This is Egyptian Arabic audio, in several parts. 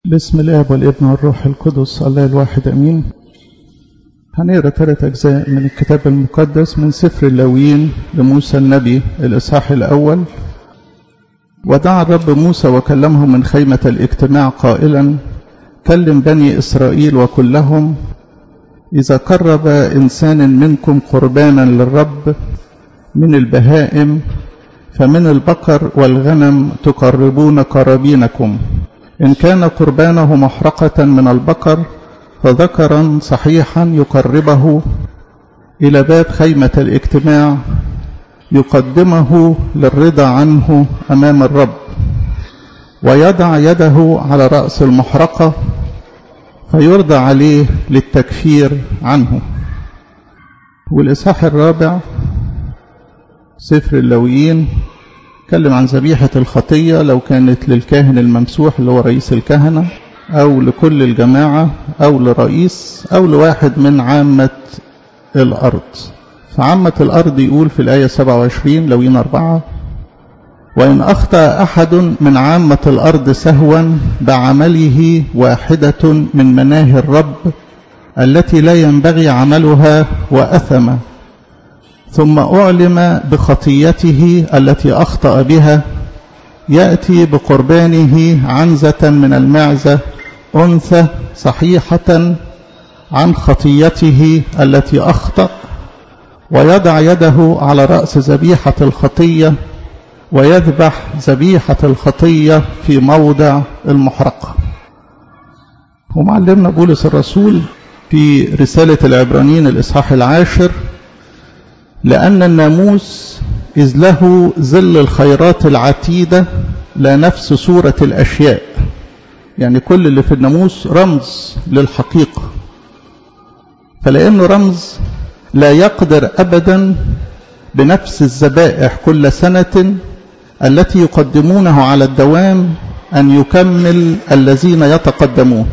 بسم الاب والابن والروح القدس الله الواحد امين هنقرا ثلاث اجزاء من الكتاب المقدس من سفر اللاويين لموسى النبي الاصحاح الاول ودعا الرب موسى وكلمه من خيمه الاجتماع قائلا كلم بني اسرائيل وكلهم اذا قرب انسان منكم قربانا للرب من البهائم فمن البقر والغنم تقربون قرابينكم إن كان قربانه محرقة من البقر فذكرا صحيحا يقربه إلى باب خيمة الاجتماع يقدمه للرضا عنه أمام الرب ويضع يده على رأس المحرقة فيرضى عليه للتكفير عنه والإصحاح الرابع سفر اللويين اتكلم عن ذبيحة الخطية لو كانت للكاهن الممسوح اللي هو رئيس الكهنة أو لكل الجماعة أو لرئيس أو لواحد من عامة الأرض فعامة الأرض يقول في الآية 27 لوين أربعة وإن أخطأ أحد من عامة الأرض سهوا بعمله واحدة من مناهي الرب التي لا ينبغي عملها وأثم ثم أعلم بخطيته التي أخطأ بها يأتي بقربانه عنزة من المعزة أنثى صحيحة عن خطيته التي أخطأ ويضع يده على رأس ذبيحة الخطية ويذبح ذبيحة الخطية في موضع المحرقة ومعلمنا بولس الرسول في رسالة العبرانيين الإصحاح العاشر لأن الناموس إذ له ظل الخيرات العتيدة لا نفس صورة الأشياء يعني كل اللي في الناموس رمز للحقيقة فلأنه رمز لا يقدر أبدا بنفس الذبائح كل سنة التي يقدمونه على الدوام أن يكمل الذين يتقدمون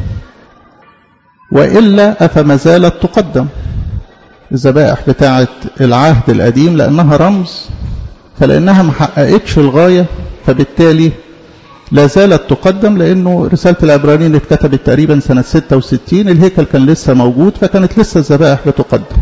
وإلا أفما زالت تقدم الذبائح بتاعة العهد القديم لأنها رمز فلأنها محققتش الغاية فبالتالي لا زالت تقدم لأنه رسالة العبرانيين اتكتبت تقريبا سنة 66 الهيكل كان لسه موجود فكانت لسه الذبائح بتقدم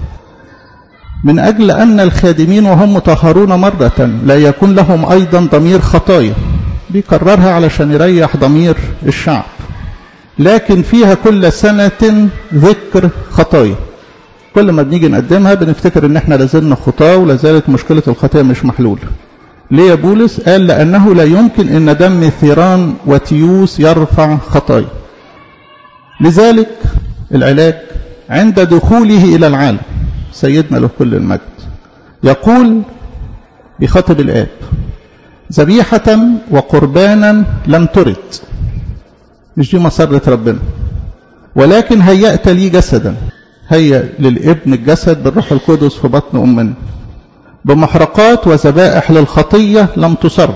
من أجل أن الخادمين وهم مطهرون مرة لا يكون لهم أيضا ضمير خطايا بيكررها علشان يريح ضمير الشعب لكن فيها كل سنة ذكر خطايا كل ما بنيجي نقدمها بنفتكر ان احنا لازلنا خطاه ولا زالت مشكله الخطيه مش محلوله. ليه يا بولس؟ قال لانه لا يمكن ان دم ثيران وتيوس يرفع خطايا. لذلك العلاج عند دخوله الى العالم سيدنا له كل المجد يقول بخطب الاب ذبيحة وقربانا لم ترد مش دي مسرة ربنا ولكن هيأت لي جسدا هيا للابن الجسد بالروح القدس في بطن أمنا بمحرقات وذبائح للخطية لم تصر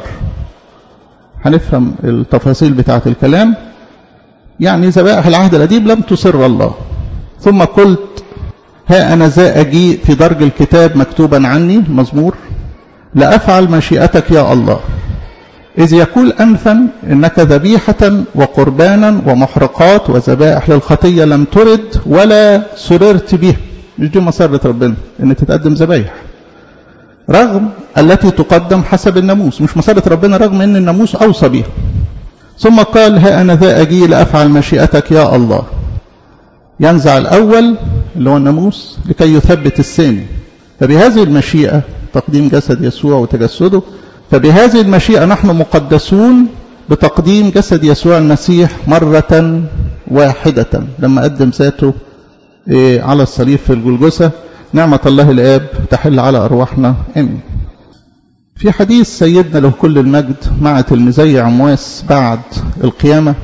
هنفهم التفاصيل بتاعة الكلام يعني ذبائح العهد القديم لم تصر الله ثم قلت ها أنا ذا أجيء في درج الكتاب مكتوبا عني مزمور لأفعل مشيئتك يا الله إذ يقول أنفا إنك ذبيحة وقربانا ومحرقات وذبائح للخطية لم ترد ولا سررت بها مش دي مسرة ربنا إن تتقدم ذبايح رغم التي تقدم حسب الناموس مش مسرة ربنا رغم إن الناموس أوصى بها ثم قال ها أنا ذا أجي لأفعل مشيئتك يا الله ينزع الأول اللي هو الناموس لكي يثبت الثاني فبهذه المشيئة تقديم جسد يسوع وتجسده فبهذه المشيئة نحن مقدسون بتقديم جسد يسوع المسيح مرة واحدة لما قدم ذاته على الصليب في الجلجسة نعمة الله الآب تحل على أرواحنا آمين في حديث سيدنا له كل المجد مع تلميذي عمواس بعد القيامة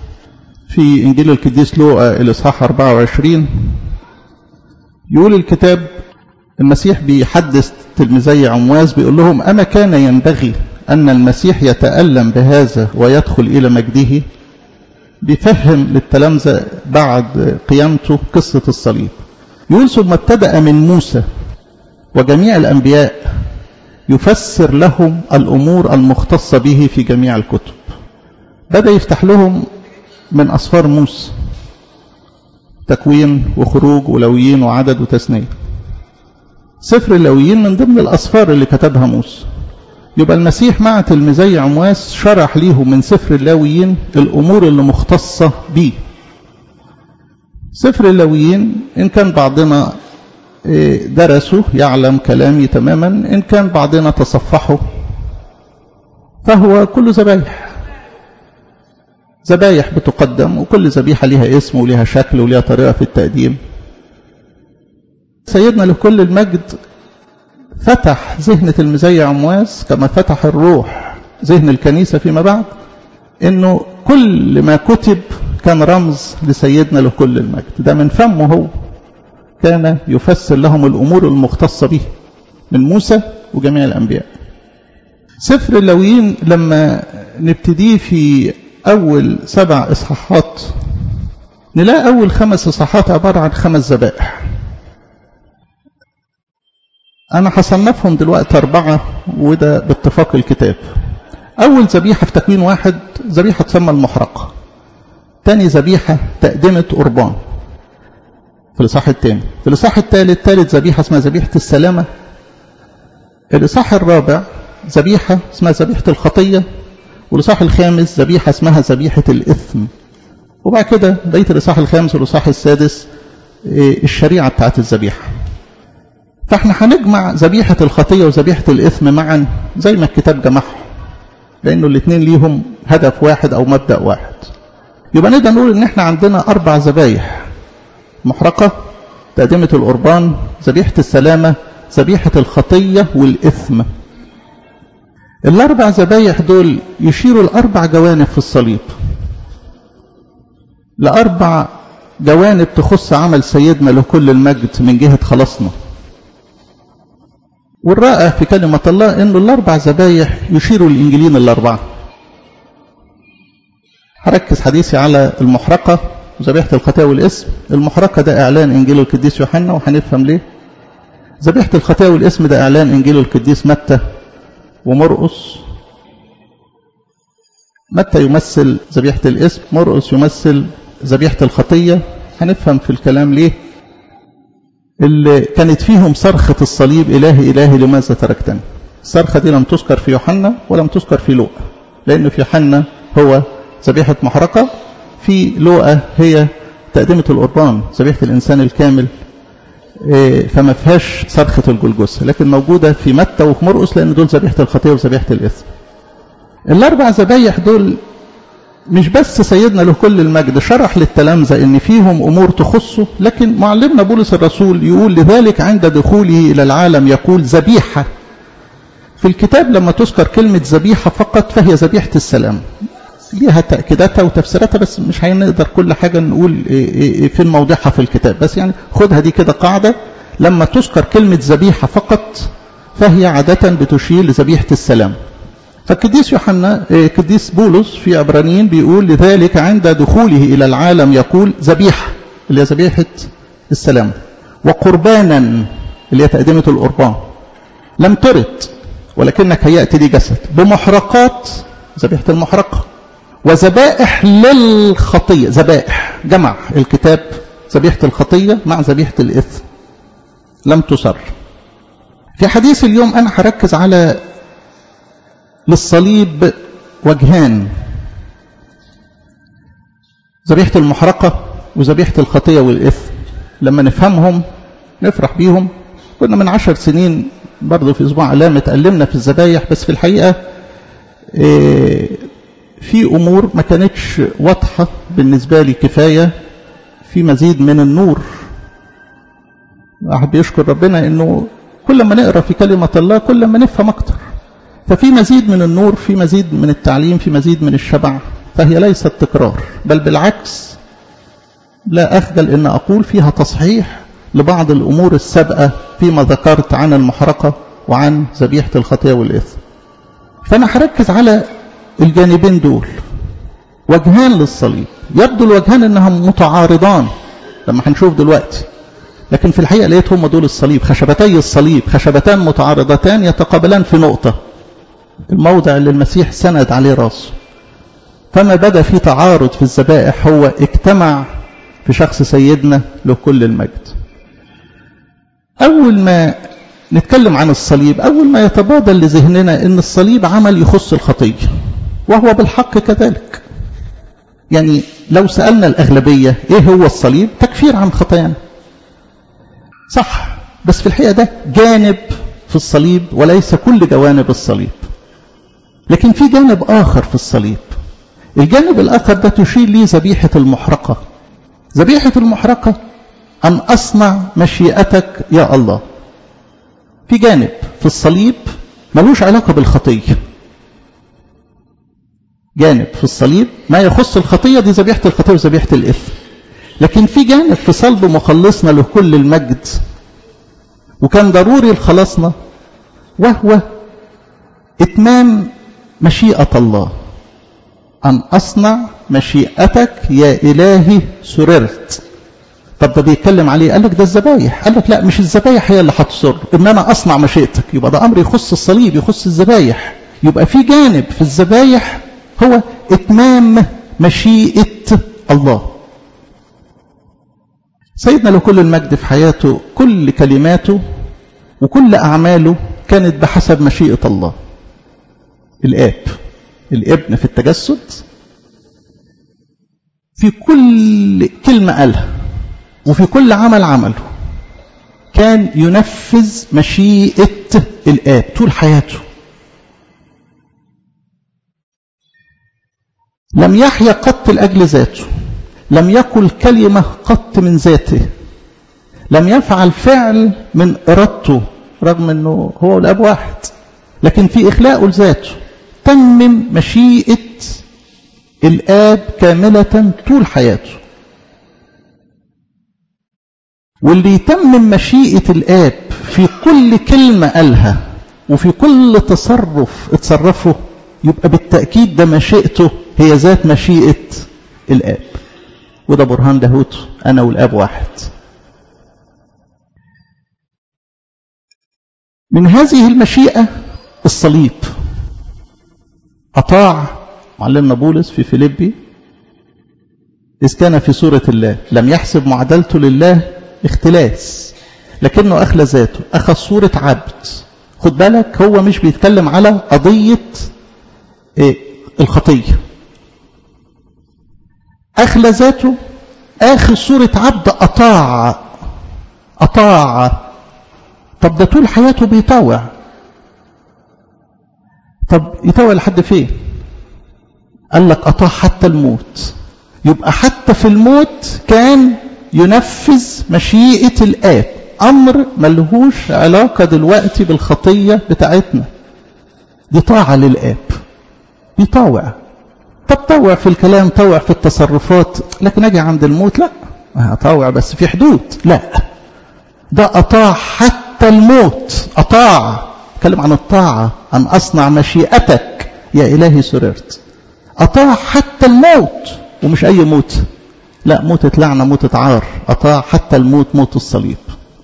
في إنجيل القديس لوقا الإصحاح 24 يقول الكتاب المسيح بيحدث تلميذي عمواس بيقول لهم أما كان ينبغي أن المسيح يتألم بهذا ويدخل إلى مجده بيفهم للتلامذة بعد قيامته قصة الصليب يقول ثم ابتدأ من موسى وجميع الأنبياء يفسر لهم الأمور المختصة به في جميع الكتب بدأ يفتح لهم من أسفار موسى تكوين وخروج ولويين وعدد وتثنية سفر اللويين من ضمن الأسفار اللي كتبها موسى يبقى المسيح مع تلميذي عمواس شرح ليهم من سفر اللاويين الأمور اللي مختصة بيه سفر اللاويين إن كان بعضنا درسه يعلم كلامي تماما إن كان بعضنا تصفحه فهو كل ذبايح ذبايح بتقدم وكل ذبيحة لها اسم ولها شكل ولها طريقة في التقديم سيدنا لكل المجد فتح ذهن تلميذي عمواس كما فتح الروح ذهن الكنيسة فيما بعد انه كل ما كتب كان رمز لسيدنا لكل المجد ده من فمه هو كان يفسر لهم الامور المختصة به من موسى وجميع الانبياء سفر اللويين لما نبتديه في اول سبع اصحاحات نلاقي اول خمس اصحاحات عبارة عن خمس ذبائح أنا هصنفهم دلوقتي أربعة وده باتفاق الكتاب أول ذبيحة في تكوين واحد ذبيحة تسمى المحرقة تاني ذبيحة تقدمة قربان في الإصحاح الثاني في الإصحاح الثالث ثالث ذبيحة اسمها ذبيحة السلامة الإصحاح الرابع ذبيحة اسمها ذبيحة الخطية والإصحاح الخامس ذبيحة اسمها ذبيحة الإثم وبعد كده بقية الإصحاح الخامس والإصحاح السادس الشريعة بتاعت الذبيحة فاحنا هنجمع ذبيحة الخطية وذبيحة الإثم معا زي ما الكتاب جمعهم لأنه الاثنين ليهم هدف واحد أو مبدأ واحد يبقى نقدر نقول إن احنا عندنا أربع ذبايح محرقة تقدمة القربان ذبيحة السلامة ذبيحة الخطية والإثم الأربع ذبايح دول يشيروا لأربع جوانب في الصليب لأربع جوانب تخص عمل سيدنا لكل المجد من جهة خلاصنا والرائع في كلمة الله أنه الأربع ذبايح يشيروا الإنجيلين الأربعة هركز حديثي على المحرقة ذبيحة الخطايا والاسم المحرقة ده إعلان إنجيل القديس يوحنا وهنفهم ليه ذبيحة الخطايا والاسم ده إعلان إنجيل القديس متى ومرقس متى يمثل ذبيحة الاسم مرقس يمثل ذبيحة الخطية هنفهم في الكلام ليه اللي كانت فيهم صرخة الصليب إلهي إلهي لماذا تركتني الصرخة دي لم تذكر في يوحنا ولم تذكر في لوقا لأن في يوحنا هو ذبيحة محرقة في لوقا هي تقدمة القربان ذبيحة الإنسان الكامل فما فيهاش صرخة الجلجثة لكن موجودة في متى وفي مرقس لأن دول ذبيحة الخطية وذبيحة الإثم الأربع ذبايح دول مش بس سيدنا له كل المجد شرح للتلامذة ان فيهم امور تخصه لكن معلمنا بولس الرسول يقول لذلك عند دخوله الى العالم يقول ذبيحة في الكتاب لما تذكر كلمة ذبيحة فقط فهي ذبيحة السلام ليها تأكيداتها وتفسيراتها بس مش هنقدر كل حاجة نقول فين موضعها في الكتاب بس يعني خدها دي كده قاعدة لما تذكر كلمة ذبيحة فقط فهي عادة بتشير لذبيحة السلام فالقديس يوحنا القديس بولس في عبرانيين بيقول لذلك عند دخوله إلى العالم يقول ذبيحة اللي هي ذبيحة السلام وقربانا اللي هي تقدمة القربان لم ترد ولكنك هيأتي لي جسد بمحرقات ذبيحة المحرقة وذبائح للخطية ذبائح جمع الكتاب ذبيحة الخطية مع ذبيحة الإثم لم تصر في حديث اليوم أنا هركز على للصليب وجهان ذبيحة المحرقة وذبيحة الخطية والإثم لما نفهمهم نفرح بيهم كنا من عشر سنين برضه في أسبوع علامة اتألمنا في الذبايح بس في الحقيقة في أمور ما كانتش واضحة بالنسبة لي كفاية في مزيد من النور أحب يشكر ربنا أنه كل ما نقرأ في كلمة الله كل ما نفهم أكتر ففي مزيد من النور في مزيد من التعليم في مزيد من الشبع فهي ليست تكرار بل بالعكس لا أخجل أن أقول فيها تصحيح لبعض الأمور السابقة فيما ذكرت عن المحرقة وعن ذبيحة الخطية والإثم فأنا هركز على الجانبين دول وجهان للصليب يبدو الوجهان أنهم متعارضان لما هنشوف دلوقتي لكن في الحقيقة لقيت هم دول الصليب خشبتي الصليب خشبتان متعارضتان يتقابلان في نقطة الموضع اللي المسيح سند عليه راسه فما بدا في تعارض في الذبائح هو اجتمع في شخص سيدنا لكل المجد أول ما نتكلم عن الصليب أول ما يتبادل لذهننا أن الصليب عمل يخص الخطية وهو بالحق كذلك يعني لو سألنا الأغلبية إيه هو الصليب تكفير عن خطايانا صح بس في الحقيقة ده جانب في الصليب وليس كل جوانب الصليب لكن في جانب آخر في الصليب الجانب الآخر ده تشير لي ذبيحة المحرقة ذبيحة المحرقة أن أصنع مشيئتك يا الله في جانب في الصليب ملوش علاقة بالخطية جانب في الصليب ما يخص الخطية دي ذبيحة الخطية وذبيحة الإثم لكن في جانب في صلب مخلصنا لكل المجد وكان ضروري لخلاصنا وهو إتمام مشيئة الله أن أصنع مشيئتك يا إلهي سررت طب ده بيتكلم عليه قال لك ده الذبايح قال لك لا مش الذبايح هي اللي هتصر ان انا اصنع مشيئتك يبقى ده امر يخص الصليب يخص الذبايح يبقى في جانب في الذبايح هو اتمام مشيئه الله سيدنا لكل المجد في حياته كل كلماته وكل اعماله كانت بحسب مشيئه الله الاب الابن في التجسد في كل كلمه قالها وفي كل عمل عمله كان ينفذ مشيئة الآب طول حياته لم يحيا قط لأجل ذاته لم يقل كلمة قط من ذاته لم يفعل فعل من إرادته رغم أنه هو الأب واحد لكن في إخلاقه لذاته تمم مشيئة الآب كاملة طول حياته واللي يتمم مشيئة الآب في كل كلمة قالها وفي كل تصرف اتصرفه يبقى بالتأكيد ده مشيئته هي ذات مشيئة الآب وده برهان لاهوته أنا والآب واحد من هذه المشيئة الصليب أطاع معلمنا بولس في فيليبي إذ كان في سورة الله لم يحسب معادلته لله اختلاس لكنه أخلى ذاته أخذ صورة عبد خد بالك هو مش بيتكلم على قضية إيه الخطية أخلى ذاته آخر صورة عبد أطاع أطاع طب ده طول حياته بيطاوع طب يطاوع لحد فين قال لك أطاع حتى الموت يبقى حتى في الموت كان ينفذ مشيئة الآب أمر ملهوش علاقة دلوقتي بالخطية بتاعتنا دي طاعة للآب بيطاوع طب طوع في الكلام طوع في التصرفات لكن أجي عند الموت لا أطاوع بس في حدود لا ده أطاع حتى الموت أطاع اتكلم عن الطاعة أن أصنع مشيئتك يا إلهي سررت أطاع حتى الموت ومش أي موت لا موتة لعنة موتة عار أطاع حتى الموت موت الصليب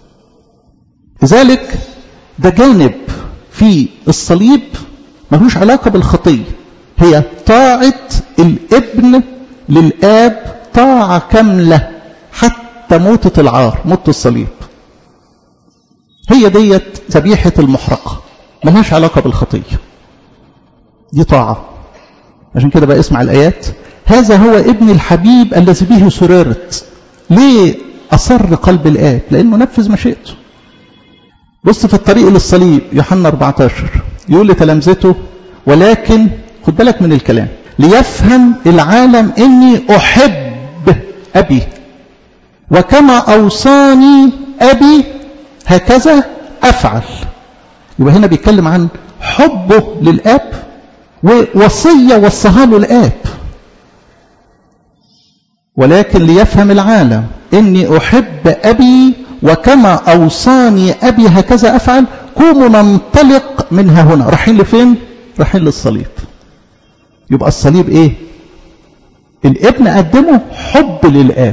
لذلك ده جانب في الصليب ملوش علاقة بالخطية هي طاعة الابن للآب طاعة كاملة حتى موتة العار موت الصليب هي ديت ذبيحة المحرقة ملهاش علاقة بالخطية دي طاعة عشان كده بقى اسمع الآيات هذا هو ابن الحبيب الذي به سررت ليه أصر قلب الآب لأنه نفذ مشيئته بص في الطريق للصليب يوحنا 14 يقول لتلامذته ولكن خد بالك من الكلام ليفهم العالم اني احب ابي وكما اوصاني ابي هكذا افعل يبقى هنا بيتكلم عن حبه للاب ووصيه وصاها له الاب ولكن ليفهم العالم اني احب ابي وكما اوصاني ابي هكذا افعل قوموا ننطلق منها هنا رايحين لفين رايحين للصليب يبقى الصليب ايه الابن قدمه حب للاب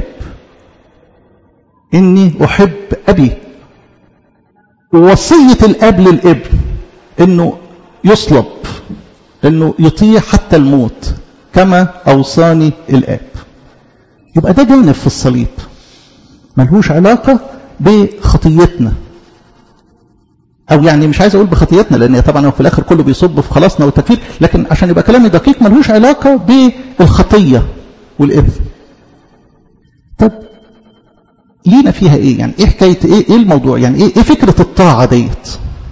اني احب ابي ووصيه الاب للابن انه يصلب انه يطيع حتى الموت كما أوصاني الآب يبقى ده جانب في الصليب ملهوش علاقة بخطيتنا أو يعني مش عايز أقول بخطيتنا لأن طبعا هو في الآخر كله بيصب في خلاصنا والتكفير لكن عشان يبقى كلامي دقيق ملهوش علاقة بالخطية والإثم طب لينا فيها إيه يعني إيه حكاية إيه, إيه الموضوع يعني إيه, إيه فكرة الطاعة ديت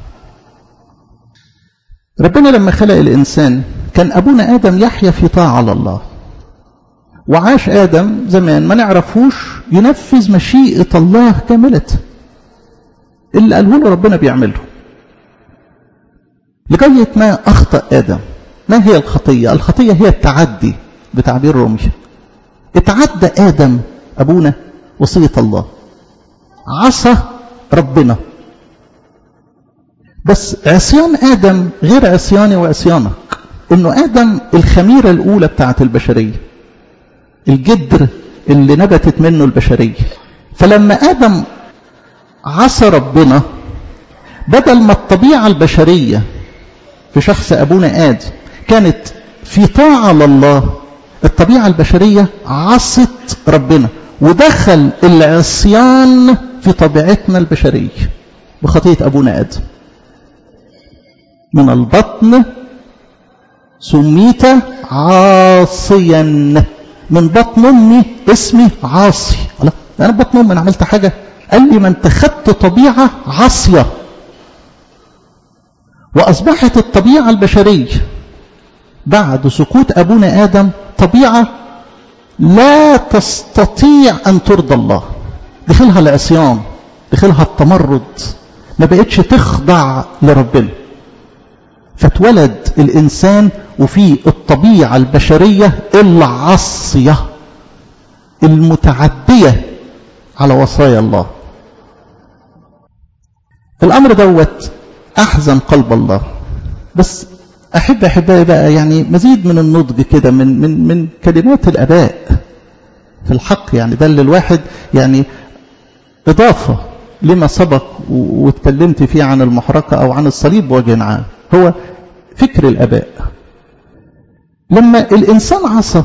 ربنا لما خلق الإنسان كان أبونا آدم يحيا في طاعة لله وعاش آدم زمان ما نعرفوش ينفذ مشيئة الله كاملة اللي قاله له ربنا بيعمله لغاية ما أخطأ آدم ما هي الخطية الخطية هي التعدي بتعبير رومي اتعدى آدم أبونا وصية الله عصى ربنا بس عصيان آدم غير عصياني وعصيانك انه آدم الخميرة الأولى بتاعت البشرية الجدر اللي نبتت منه البشرية فلما آدم عصى ربنا بدل ما الطبيعة البشرية في شخص أبونا آدم كانت في طاعة لله الطبيعة البشرية عصت ربنا ودخل العصيان في طبيعتنا البشرية بخطية أبونا آدم من البطن سميت عاصيا من بطن امي اسمي عاصي الله انا بطن امي انا عملت حاجه قال لي ما انت خدت طبيعه عاصيه واصبحت الطبيعه البشريه بعد سقوط ابونا ادم طبيعه لا تستطيع ان ترضى الله دخلها العصيان دخلها التمرد ما بقتش تخضع لربنا فاتولد الإنسان وفي الطبيعة البشرية العصية المتعدية على وصايا الله الأمر دوت أحزن قلب الله بس أحب أحبائي بقى يعني مزيد من النضج كده من من من كلمات الآباء في الحق يعني ده اللي الواحد يعني إضافة لما سبق واتكلمت فيه عن المحرقة أو عن الصليب بوجه عام هو فكر الأباء لما الإنسان عصى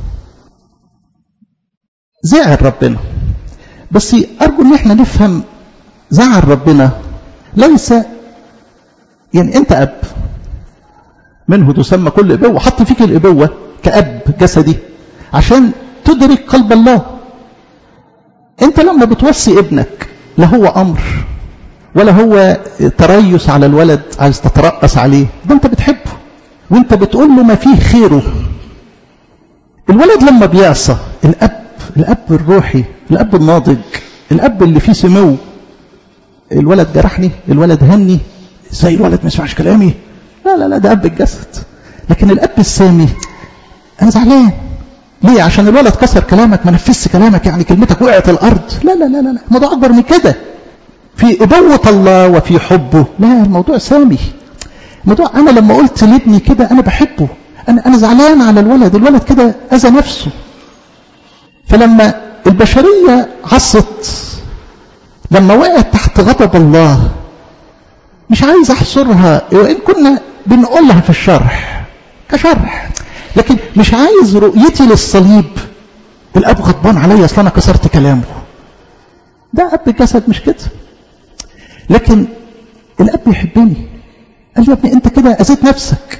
زعل ربنا بس أرجو أن احنا نفهم زعل ربنا ليس يعني أنت أب منه تسمى كل إبوة حط فيك الإبوة كأب جسدي عشان تدرك قلب الله أنت لما بتوصي ابنك لا هو أمر ولا هو تريس على الولد عايز تترأس عليه ده انت بتحبه وانت بتقول له ما فيه خيره الولد لما بيعصى الاب الاب الروحي الاب الناضج الاب اللي فيه سمو الولد جرحني الولد هني ازاي الولد ما يسمعش كلامي لا لا لا ده اب الجسد لكن الاب السامي انا زعلان ليه عشان الولد كسر كلامك ما نفذش كلامك يعني كلمتك وقعت الارض لا لا لا لا الموضوع اكبر من كده في إبوة الله وفي حبه لا الموضوع سامي الموضوع أنا لما قلت لابني كده أنا بحبه أنا, أنا زعلان على الولد الولد كده أذى نفسه فلما البشرية عصت لما وقعت تحت غضب الله مش عايز أحصرها وإن كنا بنقولها في الشرح كشرح لكن مش عايز رؤيتي للصليب الأب غضبان عليا أصلا أنا كسرت كلامه ده أب الجسد مش كده لكن الأب يحبني قال لي يا ابني أنت كده أذيت نفسك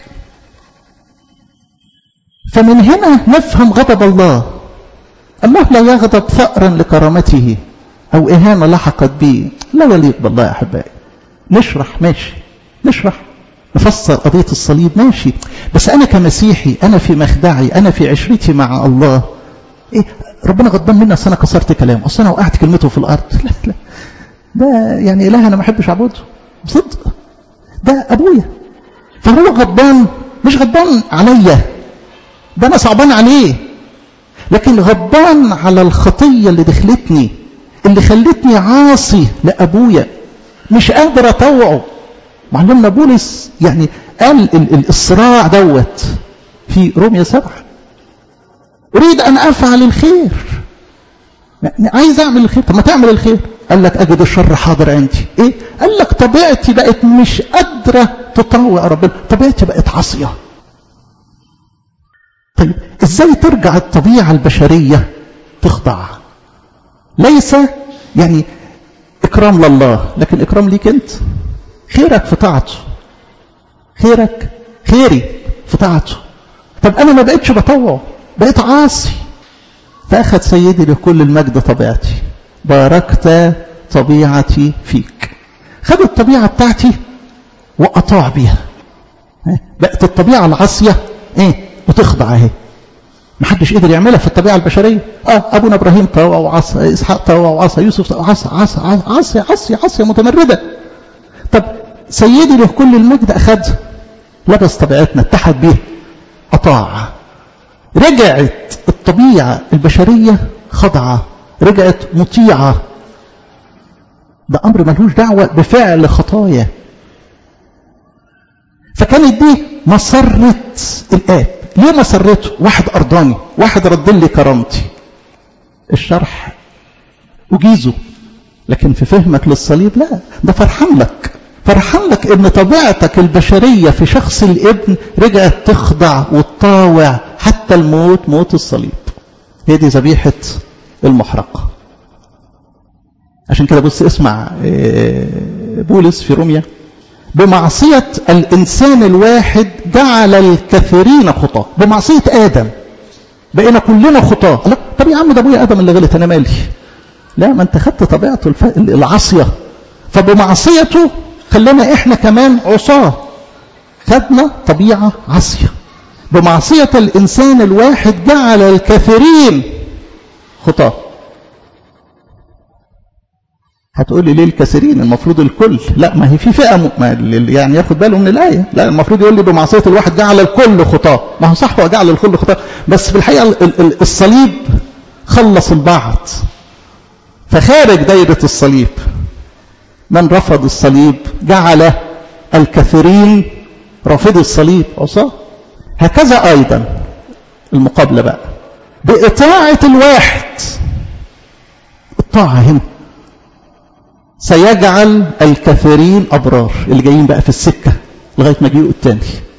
فمن هنا نفهم غضب الله الله لا يغضب ثأرا لكرامته أو إهانة لحقت به لا يليق بالله يا أحبائي نشرح ماشي نشرح نفسر قضية الصليب ماشي بس أنا كمسيحي أنا في مخدعي أنا في عشرتي مع الله إيه ربنا غضبان مني أصل أنا كسرت كلامه أصل أنا وقعت كلمته في الأرض لا لا ده يعني إله أنا ما أحبش أعبده بصدق ده أبويا فهو غضبان مش غضبان عليا ده أنا صعبان عليه لكن غضبان على الخطية اللي دخلتني اللي خلتني عاصي لأبويا مش قادر أطوعه معلمنا بولس يعني قال الصراع دوت في روميا سبعة أريد أن أفعل الخير عايز أعمل الخير طب ما تعمل الخير قال لك أجد الشر حاضر عندي إيه قال لك طبيعتي بقت مش قادرة تطوع ربنا طبيعتي بقت عاصية طيب ازاي ترجع الطبيعة البشرية تخضع ليس يعني اكرام لله لكن اكرام ليك انت خيرك في طاعته خيرك خيري في طاعته طب انا ما بقتش بطوع بقيت عاصي فاخذ سيدي لكل المجد طبيعتي باركت طبيعتي فيك خد الطبيعة بتاعتي وأطاع بيها بقت الطبيعة العاصية ايه بتخضع اهي محدش قدر يعملها في الطبيعة البشرية اه ابونا ابراهيم طوع وعصى اسحاق طوع وعصى يوسف طوع عصى عصى عصى عصى عصى متمردة طب سيدي له كل المجد اخذ لبس طبيعتنا اتحد بيه اطاع رجعت الطبيعة البشرية خضعة رجعت مطيعة ده أمر ملهوش دعوة بفعل خطايا فكانت دي مسرة الآب ليه مسرته واحد أرضاني واحد رد لي كرامتي الشرح أجيزه لكن في فهمك للصليب لا ده فرحان لك فرحان لك ان طبيعتك البشرية في شخص الابن رجعت تخضع وتطاوع حتى الموت موت الصليب هي دي ذبيحة المحرقة عشان كده بص اسمع بولس في روميا بمعصية الإنسان الواحد جعل الكثيرين خطاة بمعصية آدم بقينا كلنا خطاة لا طب يا عم ده أبويا آدم اللي غلط أنا مالي لا ما أنت خدت طبيعته الف... العصية فبمعصيته خلينا إحنا كمان عصاة خدنا طبيعة عصية بمعصية الإنسان الواحد جعل الكثيرين خطاة هتقول لي ليه الكثيرين المفروض الكل لا ما هي في فئة م... ما يعني ياخد باله من الآية لا المفروض يقول لي بمعصية الواحد جعل الكل خطاة ما هو صح هو جعل الكل خطاة بس في الحقيقة الصليب خلص البعض فخارج دايرة الصليب من رفض الصليب جعل الكثيرين رافضي الصليب عصاه هكذا أيضا المقابلة بقى بإطاعة الواحد الطاعة هنا سيجعل الكثيرين أبرار اللي جايين بقى في السكة لغاية ما يجيئوا التاني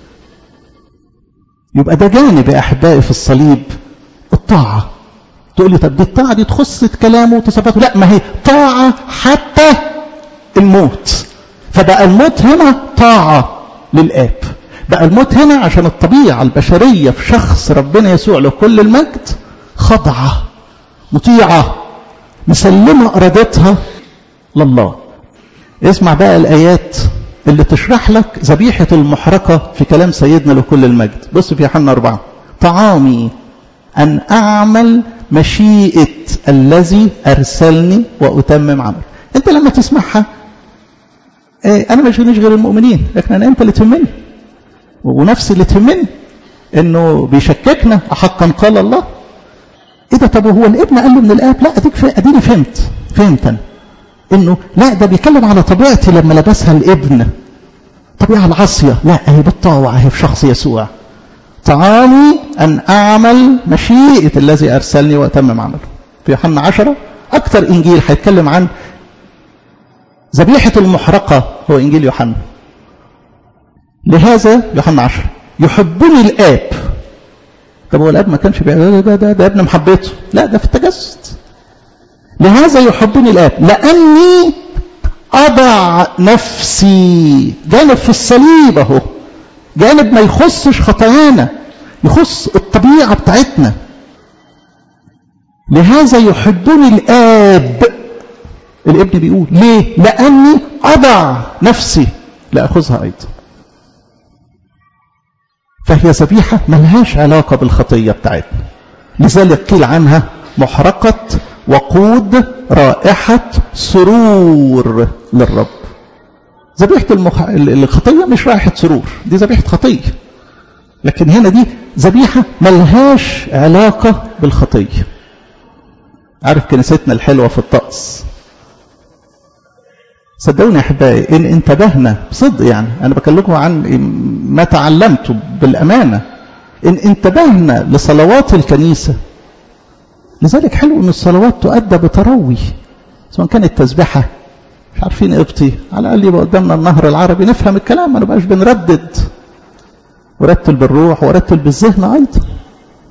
يبقى ده جانب يا أحبائي في الصليب الطاعة تقول لي طب دي الطاعة دي تخص كلامه وتصرفاته لا ما هي طاعة حتى الموت فبقى الموت هنا طاعة للآب بقى الموت هنا عشان الطبيعة البشرية في شخص ربنا يسوع له كل المجد خضعة مطيعة مسلمة إرادتها لله اسمع بقى الآيات اللي تشرح لك ذبيحة المحرقة في كلام سيدنا لكل المجد بص في يوحنا أربعة طعامي أن أعمل مشيئة الذي أرسلني وأتمم عمل أنت لما تسمعها ايه أنا ما يشغلنيش غير المؤمنين لكن أنا أنت اللي تهمني ونفسي اللي تهمني إنه بيشككنا أحقا قال الله إيه ده طب هو الابن قال له من الآب لا أديك أديني فهمت فهمت أنا إنه لا ده بيتكلم على طبيعتي لما لبسها الابن طبيعة العصية لا هي بالطاوع هي في شخص يسوع طعامي أن أعمل مشيئة الذي أرسلني وأتمم عمله في يوحنا عشرة أكثر إنجيل هيتكلم عن ذبيحة المحرقة هو إنجيل يوحنا لهذا يوحنا عشرة يحبني الآب طب هو الآب ما كانش بيعمل ده ده ده ابن محبته لا ده في التجسد لهذا يحبني الآب لأني أضع نفسي جانب في الصليب أهو جانب ما يخصش خطايانا يخص الطبيعة بتاعتنا لهذا يحبني الآب الابن بيقول ليه لأني أضع نفسي لأخذها أيضا فهي ذبيحة ملهاش علاقة بالخطية بتاعتنا لذلك قيل عنها محرقة وقود رائحة سرور للرب ذبيحة المخ... الخطية مش رائحة سرور دي ذبيحة خطية لكن هنا دي ذبيحة ملهاش علاقة بالخطية عارف كنيستنا الحلوة في الطقس صدقوني يا احبائي ان انتبهنا بصدق يعني انا بكلمكم عن ما تعلمته بالامانه ان انتبهنا لصلوات الكنيسه لذلك حلو ان الصلوات تؤدى بتروي سواء كانت تسبحه مش عارفين ابطي على الاقل يبقى قدامنا النهر العربي نفهم الكلام ما نبقاش بنردد ورتل بالروح ورتل بالذهن ايضا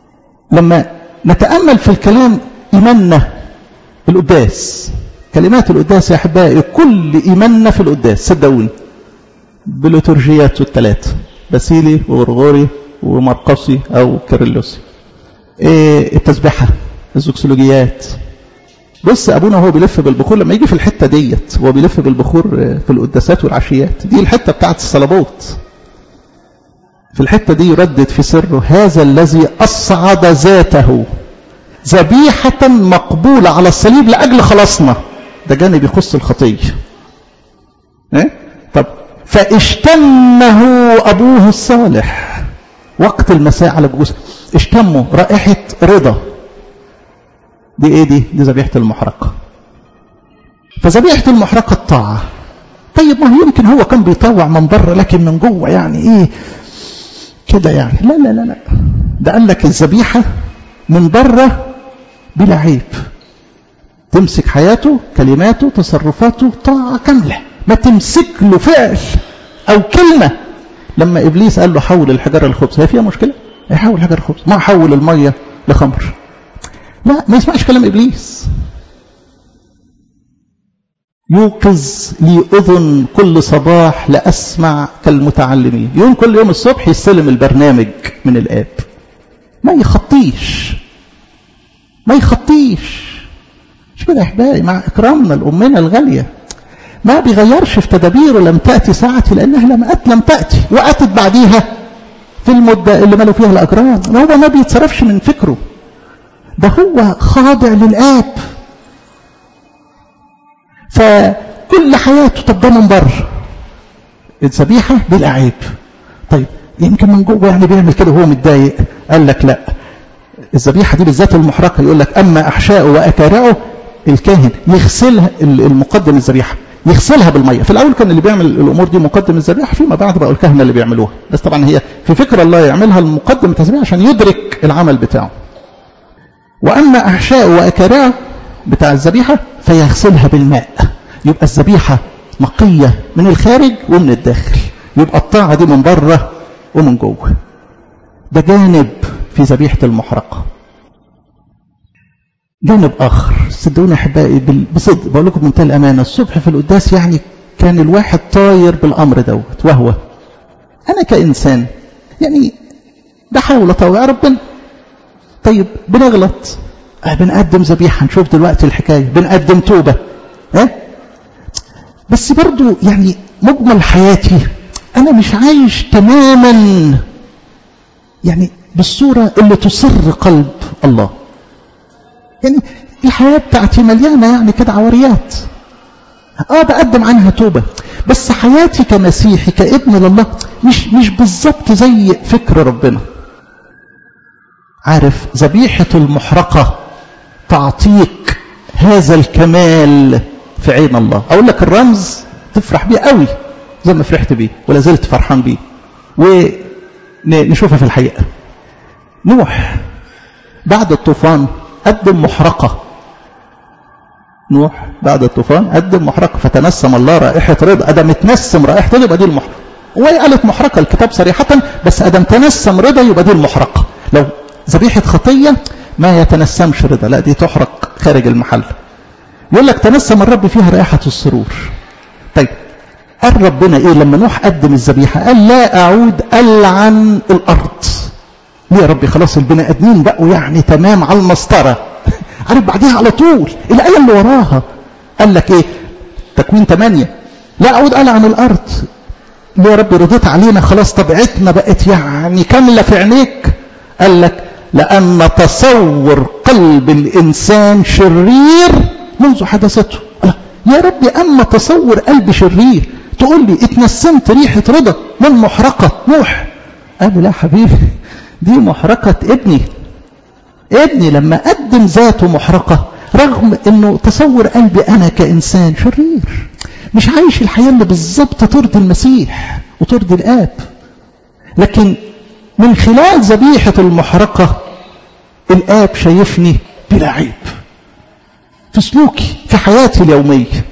لما نتأمل في الكلام إيماننا القداس كلمات القداس يا أحبائي كل إيماننا في القداس صدقوني بلوتورجياته الثلاثة باسيلي وغرغوري ومرقصي أو كيرلسي إيه التسبحة الزوكسولوجيات بص أبونا هو بيلف بالبخور لما يجي في الحتة ديت هو بيلف بالبخور في القداسات والعشيات دي الحتة بتاعت الصلبات في الحتة دي يردد في سره هذا الذي أصعد ذاته ذبيحة مقبولة على الصليب لأجل خلاصنا ده جانب يخص الخطية إيه؟ طب فاشتمه أبوه الصالح وقت المساء على الجوز اشتموا رائحة رضا دي ايه دي دي ذبيحة المحرقة فذبيحة المحرقة الطاعة طيب ما هو يمكن هو كان بيطوع من بره لكن من جوه يعني ايه كده يعني لا لا لا لا ده قال لك الذبيحة من بره بلا عيب تمسك حياته كلماته تصرفاته طاعة كاملة ما تمسك له فعل أو كلمة لما إبليس قال له حول الحجر الخبز هي فيها مشكلة يحول حجر الخبز ما حول المية لخمر لا ما يسمعش كلام إبليس يوقظ لي أذن كل صباح لأسمع كالمتعلمين يوم كل يوم الصبح يستلم البرنامج من الآب ما يخطيش ما يخطيش مش كده يا احبائي مع اكرامنا لامنا الغاليه ما بيغيرش في تدابيره لم تاتي ساعتي لانها لم أت لم تاتي واتت بعديها في المده اللي مالوا فيها الاجرام هو ما بيتصرفش من فكره ده هو خاضع للاب فكل حياته طب ده من بره الذبيحه بلا عيب طيب يمكن من جوه يعني بيعمل كده وهو متضايق قال لك لا الذبيحة دي بالذات المحرقة يقول لك أما أحشاءه وأكارعه الكاهن يغسلها المقدم الذبيحة يغسلها بالمية في الأول كان اللي بيعمل الأمور دي مقدم الذبيحة فيما بعد بقوا الكهنة اللي بيعملوها بس طبعا هي في فكر الله يعملها المقدم التذبيحة عشان يدرك العمل بتاعه وأما أحشاءه وأكارعه بتاع الذبيحة فيغسلها بالماء يبقى الذبيحة نقية من الخارج ومن الداخل يبقى الطاعة دي من بره ومن جوه ده جانب في ذبيحة المحرقة جانب آخر صدقوني أحبائي بصدق بقول لكم بمنتهى الأمانة الصبح في القداس يعني كان الواحد طاير بالأمر دوت وهو أنا كإنسان يعني بحاول أطوع ربنا طيب بنغلط أه بنقدم ذبيحة نشوف دلوقتي الحكاية بنقدم توبة ها بس برضو يعني مجمل حياتي أنا مش عايش تماما يعني بالصورة اللي تسر قلب الله يعني الحياة بتاعتي مليانة يعني كده عوريات اه بقدم عنها توبة بس حياتي كمسيحي كابن لله مش مش بالظبط زي فكر ربنا عارف ذبيحة المحرقة تعطيك هذا الكمال في عين الله اقول لك الرمز تفرح بيه قوي زي ما فرحت بيه ولا زلت فرحان بيه ونشوفها في الحقيقة نوح بعد الطوفان قدم محرقة نوح بعد الطوفان قدم محرقة فتنسم الله رائحة رضا أدم تنسم رائحة رضا يبقى دي المحرقة وهي قالت محرقة الكتاب صريحة بس أدم تنسم رضا يبقى دي المحرقة لو ذبيحة خطية ما يتنسمش رضا لا دي تحرق خارج المحل يقول لك تنسم الرب فيها رائحة السرور طيب قال ربنا ايه لما نوح قدم الذبيحة قال لا اعود العن الارض ليه يا ربي خلاص البني ادمين بقوا يعني تمام على المسطره عارف بعديها على طول الايه اللي وراها قال لك ايه تكوين 8 لا اعود العن الارض ليه يا ربي رضيت علينا خلاص طبيعتنا بقت يعني كامله في عينيك قال لك لان تصور قلب الانسان شرير منذ حدثته يا ربي اما تصور قلب شرير تقول لي اتنسمت ريحه رضا من محرقه نوح قال لا حبيبي دي محرقة ابني ابني لما قدم ذاته محرقة رغم انه تصور قلبي انا كانسان شرير مش عايش الحياة اللي بالظبط ترضي المسيح وترضي الاب لكن من خلال ذبيحة المحرقة الاب شايفني بلا عيب في سلوكي في حياتي اليومية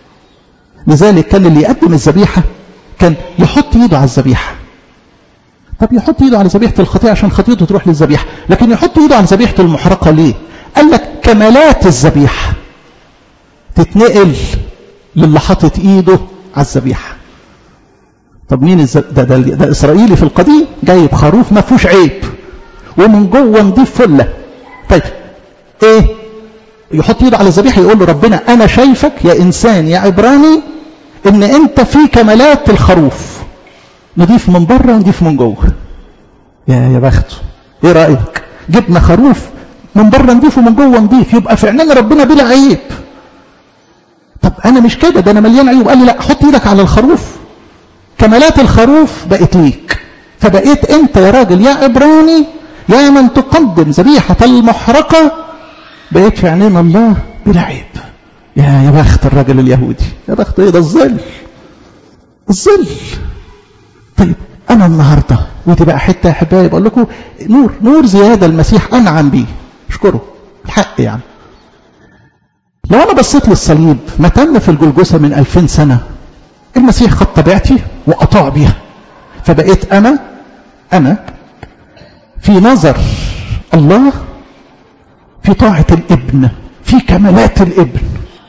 لذلك كان اللي يقدم الذبيحة كان يحط ايده على الذبيحة طب يحط ايده على ذبيحه الخطيئه عشان خطيئته تروح للذبيحه لكن يحط ايده على ذبيحه المحرقه ليه قال لك كمالات الذبيحه تتنقل للي حاطط ايده على الذبيحه طب مين الز... ده, ده, ده اسرائيلي في القديم جايب خروف ما فيهوش عيب ومن جوه نضيف فله طيب ايه يحط ايده على الذبيحه يقول له ربنا انا شايفك يا انسان يا عبراني ان انت في كمالات الخروف نضيف من بره نضيف من جوه يا يا بخته ايه رايك جبنا خروف من بره نضيف ومن جوه نضيف يبقى في عيننا ربنا بلا عيب طب انا مش كده ده انا مليان عيوب قال لي لا حط ايدك على الخروف كمالات الخروف بقت ليك فبقيت انت يا راجل يا عبراني يا من تقدم ذبيحة المحرقة بقيت في عينين الله بلا عيب يا يا بخت الراجل اليهودي يا بخت ايه ده الظل الظل طيب انا النهارده ودي بقى حته يا احبائي بقول لكم نور نور زياده المسيح انعم بيه اشكره الحق يعني لو انا بصيت للصليب ما تم في الجلجسه من 2000 سنه المسيح خد طبيعتي وقطع بيها فبقيت انا انا في نظر الله في طاعة الابن في كمالات الابن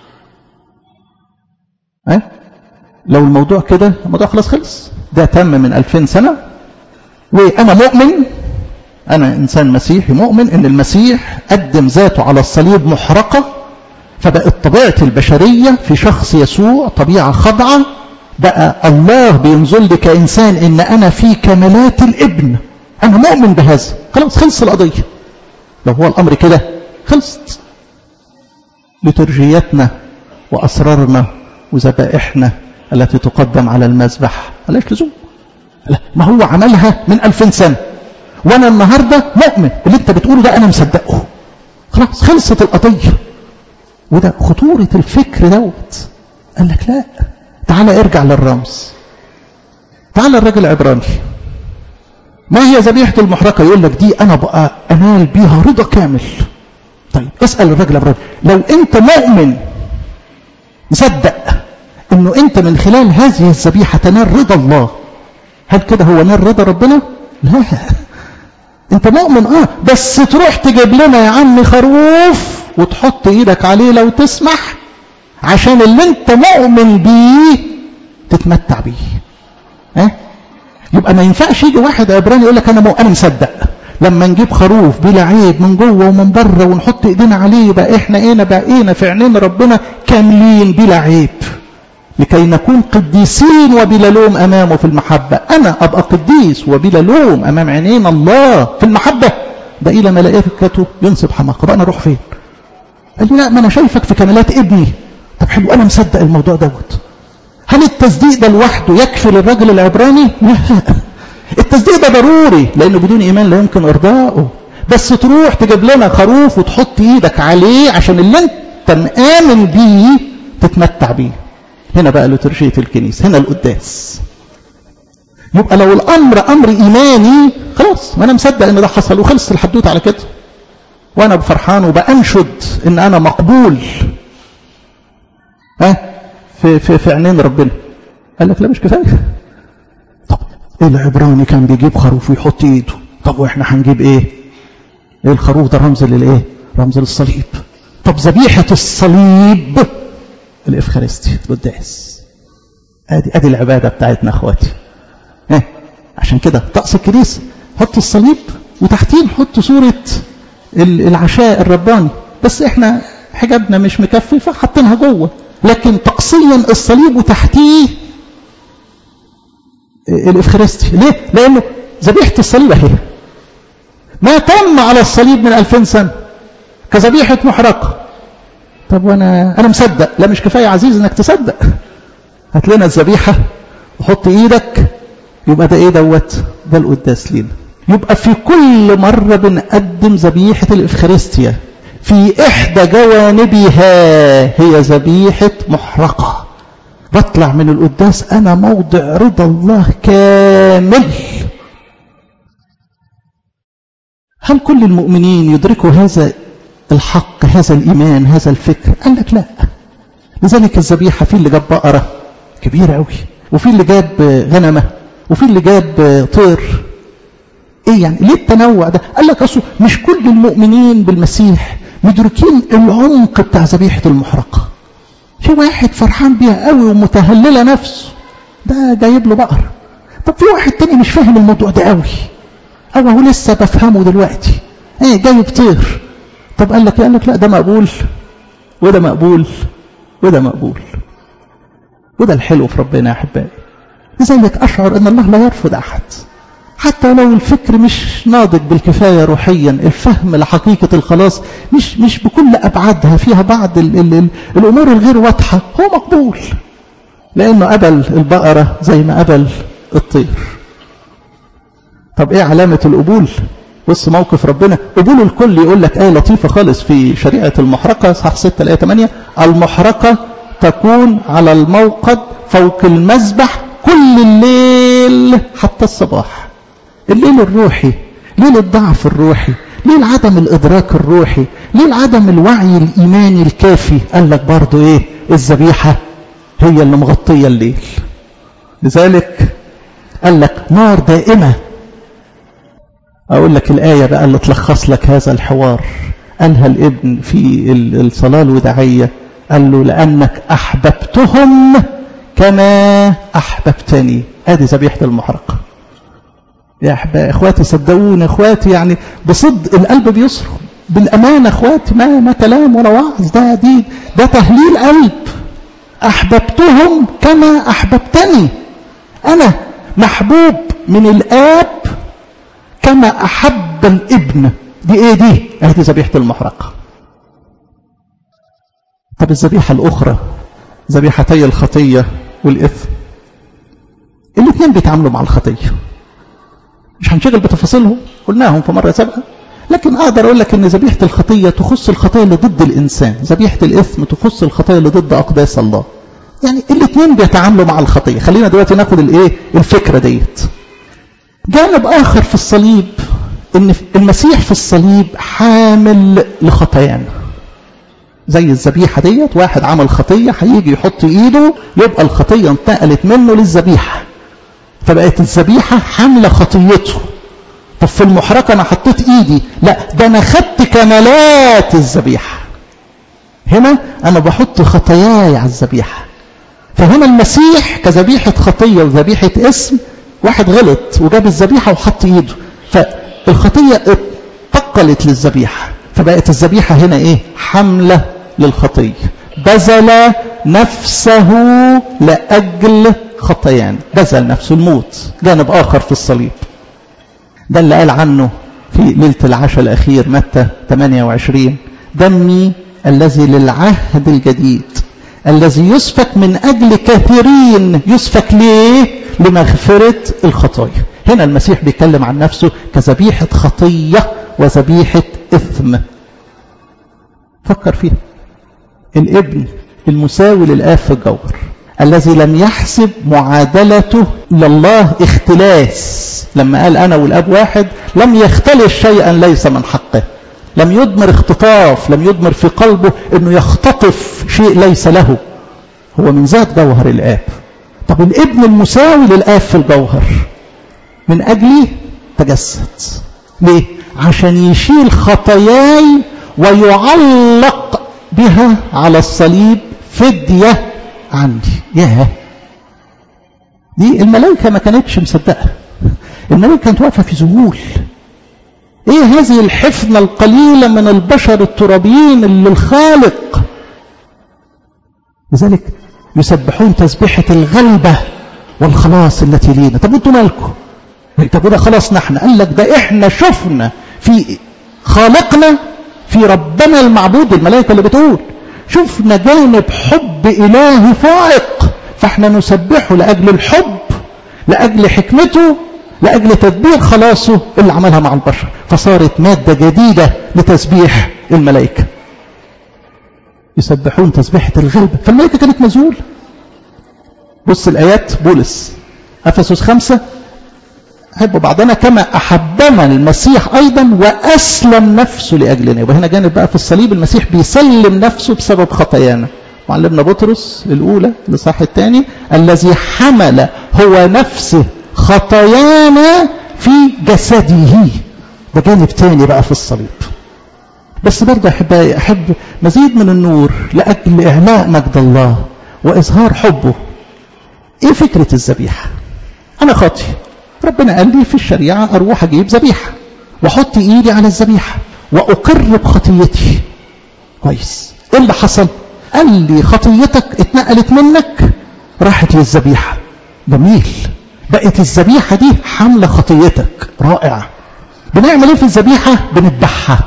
أه؟ لو الموضوع كده الموضوع خلاص خلص ده تم من ألفين سنة وأنا مؤمن أنا إنسان مسيحي مؤمن إن المسيح قدم ذاته على الصليب محرقة فبقت طبيعة البشرية في شخص يسوع طبيعة خضعة بقى الله بينزل لي كإنسان إن أنا في كمالات الابن أنا مؤمن بهذا خلاص خلص القضية لو هو الأمر كده خلصت لترجيتنا وأسرارنا وذبائحنا التي تقدم على المذبح ملاش لزوم لا ما هو عملها من ألفين سنة وأنا النهاردة مؤمن اللي أنت بتقوله ده أنا مصدقه خلاص خلصت القضية وده خطورة الفكر دوت قال لك لا تعالى ارجع للرمز تعالى الراجل العبراني ما هي ذبيحة المحرقة يقول لك دي أنا بقى أنال بيها رضا كامل طيب اسأل الراجل العبراني لو أنت مؤمن مصدق أنه أنت من خلال هذه الذبيحة تنال رضا الله هل كده هو نال رضا ربنا؟ لا أنت مؤمن آه بس تروح تجيب لنا يا عم خروف وتحط إيدك عليه لو تسمح عشان اللي أنت مؤمن بيه تتمتع بيه ها؟ يبقى ما ينفعش يجي واحد عبراني يقول لك انا مو انا مصدق لما نجيب خروف بلا عيب من جوه ومن بره ونحط ايدينا عليه يبقى احنا ايه بقينا في عينين ربنا كاملين بلا عيب لكي نكون قديسين وبلا لوم امامه في المحبه انا ابقى قديس وبلا لوم امام عينين الله في المحبه ده الى ملائكته ينصب حماقه بقى انا اروح فين قال لي لا ما انا شايفك في كمالات ابني طب حلو انا مصدق الموضوع دوت هل التصديق ده لوحده يكفي للرجل العبراني؟ لا التصديق ده ضروري لانه بدون ايمان لا يمكن ارضائه بس تروح تجيب لنا خروف وتحط ايدك عليه عشان اللي انت مآمن بيه تتمتع بيه هنا بقى لترشية الكنيسة هنا القداس يبقى لو الامر امر ايماني خلاص ما انا مصدق ان ده حصل وخلصت الحدوته على كده وانا بفرحان وبانشد ان انا مقبول ها في في في عينين ربنا قال لك لا مش كفايه طب ايه العبراني كان بيجيب خروف ويحط ايده طب واحنا هنجيب ايه ايه الخروف ده رمز للايه رمز للصليب طب ذبيحه الصليب الافخارستي القداس ادي ادي العباده بتاعتنا اخواتي ها عشان كده طقس الكنيسه حط الصليب وتحتيه نحط صوره العشاء الرباني بس احنا حجابنا مش مكفي فحطينها جوه لكن طقسيا الصليب وتحتيه الافخارستي ليه لانه ذبيحه الصليب اهي ما تم على الصليب من 2000 سنه كذبيحه محرقه طب وانا انا مصدق لا مش كفايه عزيز انك تصدق هات لنا الذبيحه وحط ايدك يبقى ده ايه دوت ده القداس لينا يبقى في كل مره بنقدم ذبيحه الافخارستيا في إحدى جوانبها هي ذبيحة محرقة بطلع من القداس أنا موضع رضا الله كامل هل كل المؤمنين يدركوا هذا الحق هذا الإيمان هذا الفكر قال لك لا لذلك الذبيحة في اللي جاب بقرة كبيرة قوي وفي اللي جاب غنمة وفي اللي جاب طير ايه يعني ليه التنوع ده قال لك اصل مش كل المؤمنين بالمسيح مدركين العمق بتاع ذبيحه المحرقه في واحد فرحان بيها قوي ومتهلله نفسه ده جايب له بقر طب في واحد تاني مش فاهم الموضوع ده قوي او هو لسه بفهمه دلوقتي ايه جايب طير طب قال لك قال لك لا ده مقبول وده مقبول وده مقبول وده الحلو في ربنا يا احبائي لذلك اشعر ان الله لا يرفض احد حتى لو الفكر مش ناضج بالكفايه روحيا الفهم لحقيقه الخلاص مش مش بكل ابعادها فيها بعض ال ال ال الامور الغير واضحه هو مقبول لانه قبل البقره زي ما قبل الطير طب ايه علامه القبول بص موقف ربنا قبول الكل يقول لك آية لطيفة خالص في شريعة المحرقة صح 6 الآية 8 المحرقة تكون على الموقد فوق المذبح كل الليل حتى الصباح الليل الروحي ليل الضعف الروحي ليه عدم الإدراك الروحي ليه عدم الوعي الإيماني الكافي قال لك برضو إيه الذبيحة هي اللي مغطية الليل لذلك قال لك نار دائمة أقول لك الآية بقى اللي تلخص لك هذا الحوار قالها الابن في الصلاة الوداعية قال له لأنك أحببتهم كما أحببتني ادي ذبيحة المحرقة يا أحباب إخواتي صدقوني إخواتي يعني بصدق القلب بيصرخ بالأمانة إخواتي ما ما كلام ولا وعظ ده دي ده تهليل قلب أحببتهم كما أحببتني أنا محبوب من الآب كما أحب الابن دي إيه دي؟ أهدي ذبيحة المحرقة طب الذبيحة الأخرى ذبيحتي الخطية والإثم الاثنين بيتعاملوا مع الخطية مش هنشغل بتفاصيلهم قلناهم في مرة سابقة لكن أقدر أقول لك أن ذبيحة الخطية تخص الخطايا اللي ضد الإنسان ذبيحة الإثم تخص الخطايا اللي ضد أقداس الله يعني الاثنين بيتعاملوا مع الخطية خلينا دلوقتي ناخد الايه الفكرة ديت جانب آخر في الصليب ان المسيح في الصليب حامل لخطايانا زي الذبيحة ديت واحد عمل خطية هيجي يحط ايده يبقى الخطية انتقلت منه للذبيحة فبقت الذبيحة حاملة خطيته طب في المحرقة انا حطيت ايدي لا ده انا خدت كمالات الذبيحة هنا انا بحط خطاياي على الذبيحة فهنا المسيح كذبيحة خطية وذبيحة اسم واحد غلط وجاب الذبيحة وحط ايده فالخطية اتقلت للذبيحة فبقت الذبيحة هنا ايه حملة للخطية بذل نفسه لأجل خطيان بذل نفسه الموت جانب آخر في الصليب ده اللي قال عنه في ليلة العشاء الأخير متى 28 دمي الذي للعهد الجديد الذي يسفك من أجل كثيرين يسفك ليه لمغفرة الخطايا هنا المسيح بيتكلم عن نفسه كذبيحة خطية وذبيحة إثم فكر فيها الابن المساوي للآب في الجوهر الذي لم يحسب معادلته لله اختلاس لما قال أنا والأب واحد لم يختلس شيئا ليس من حقه لم يدمر اختطاف لم يدمر في قلبه انه يختطف شيء ليس له هو من ذات جوهر الآب طب الابن المساوي للآب في الجوهر من أجلي تجسد ليه؟ عشان يشيل خطاياي ويعلق بها على الصليب فدية عندي ياه دي الملائكة ما كانتش مصدقة الملائكة كانت واقفة في ذهول ايه هذه الحفنة القليلة من البشر الترابيين اللي الخالق لذلك يسبحون تسبيحة الغلبة والخلاص التي لينا طب انتوا مالكم طب وده خلاص نحن قال لك ده احنا شفنا في خالقنا في ربنا المعبود الملائكة اللي بتقول شفنا جانب حب إلهي فائق فاحنا نسبحه لأجل الحب لأجل حكمته لأجل تدبير خلاصه اللي عملها مع البشر فصارت مادة جديدة لتسبيح الملائكة يسبحون تسبيحة الغلبة فالملائكة كانت مذهولة بص الآيات بولس أفسس خمسة أحبوا بعضنا كما أحبنا المسيح أيضا وأسلم نفسه لأجلنا يبقى هنا جانب بقى في الصليب المسيح بيسلم نفسه بسبب خطايانا معلمنا بطرس الأولى لصح الثاني الذي حمل هو نفسه خطايانا في جسده ده جانب تاني بقى في الصليب بس برضه احبائي احب مزيد من النور لاجل اعلاء مجد الله واظهار حبه ايه فكره الذبيحه انا خاطي ربنا قال لي في الشريعه اروح اجيب ذبيحه واحط ايدي على الذبيحه واقر بخطيتي كويس ايه اللي حصل قال لي خطيتك اتنقلت منك راحت للذبيحه جميل بقت الذبيحه دي حامله خطيتك رائع بنعمل ايه في الذبيحه بنذبحها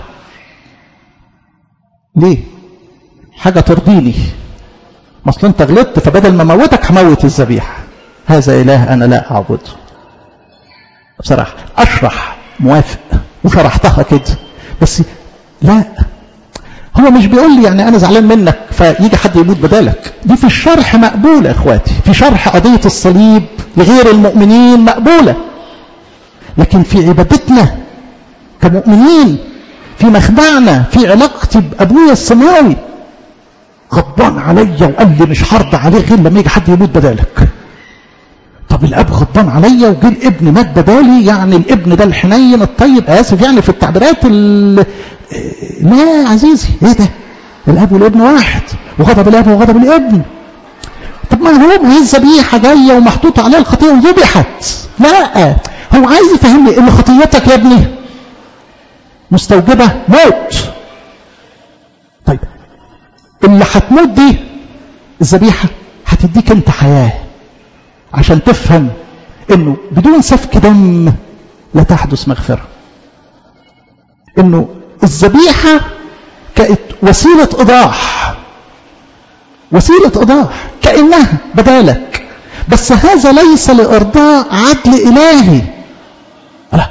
ليه حاجه ترضيني ما اصل انت غلطت فبدل ما اموتك هموت الذبيحه هذا اله انا لا اعبده بصراحه اشرح موافق وشرحتها كده بس لا هو مش بيقول لي يعني انا زعلان منك فيجي حد يموت بدالك دي في الشرح مقبوله يا اخواتي في شرح قضيه الصليب لغير المؤمنين مقبوله لكن في عبادتنا كمؤمنين في مخدعنا في علاقتي بابويا السماوي غضبان عليا وقال لي مش هرضى عليه غير لما يجي حد يموت بدالك طب الاب غضبان عليا وجه الابن مات بدالي يعني الابن ده الحنين الطيب اسف يعني في التعبيرات لا يا عزيزي ايه ده الاب والابن واحد وغضب الاب وغضب الابن طب ما هو ما هي الذبيحه جايه ومحطوطه عليها الخطيه وذبحت لا هو عايز يفهمني ان خطيتك يا ابني مستوجبه موت طيب اللي هتموت دي الذبيحه هتديك انت حياه عشان تفهم انه بدون سفك دم لا تحدث مغفره انه الذبيحه كانت وسيله ايضاح وسيله ايضاح كانها بدالك بس هذا ليس لارضاء عدل الهي لا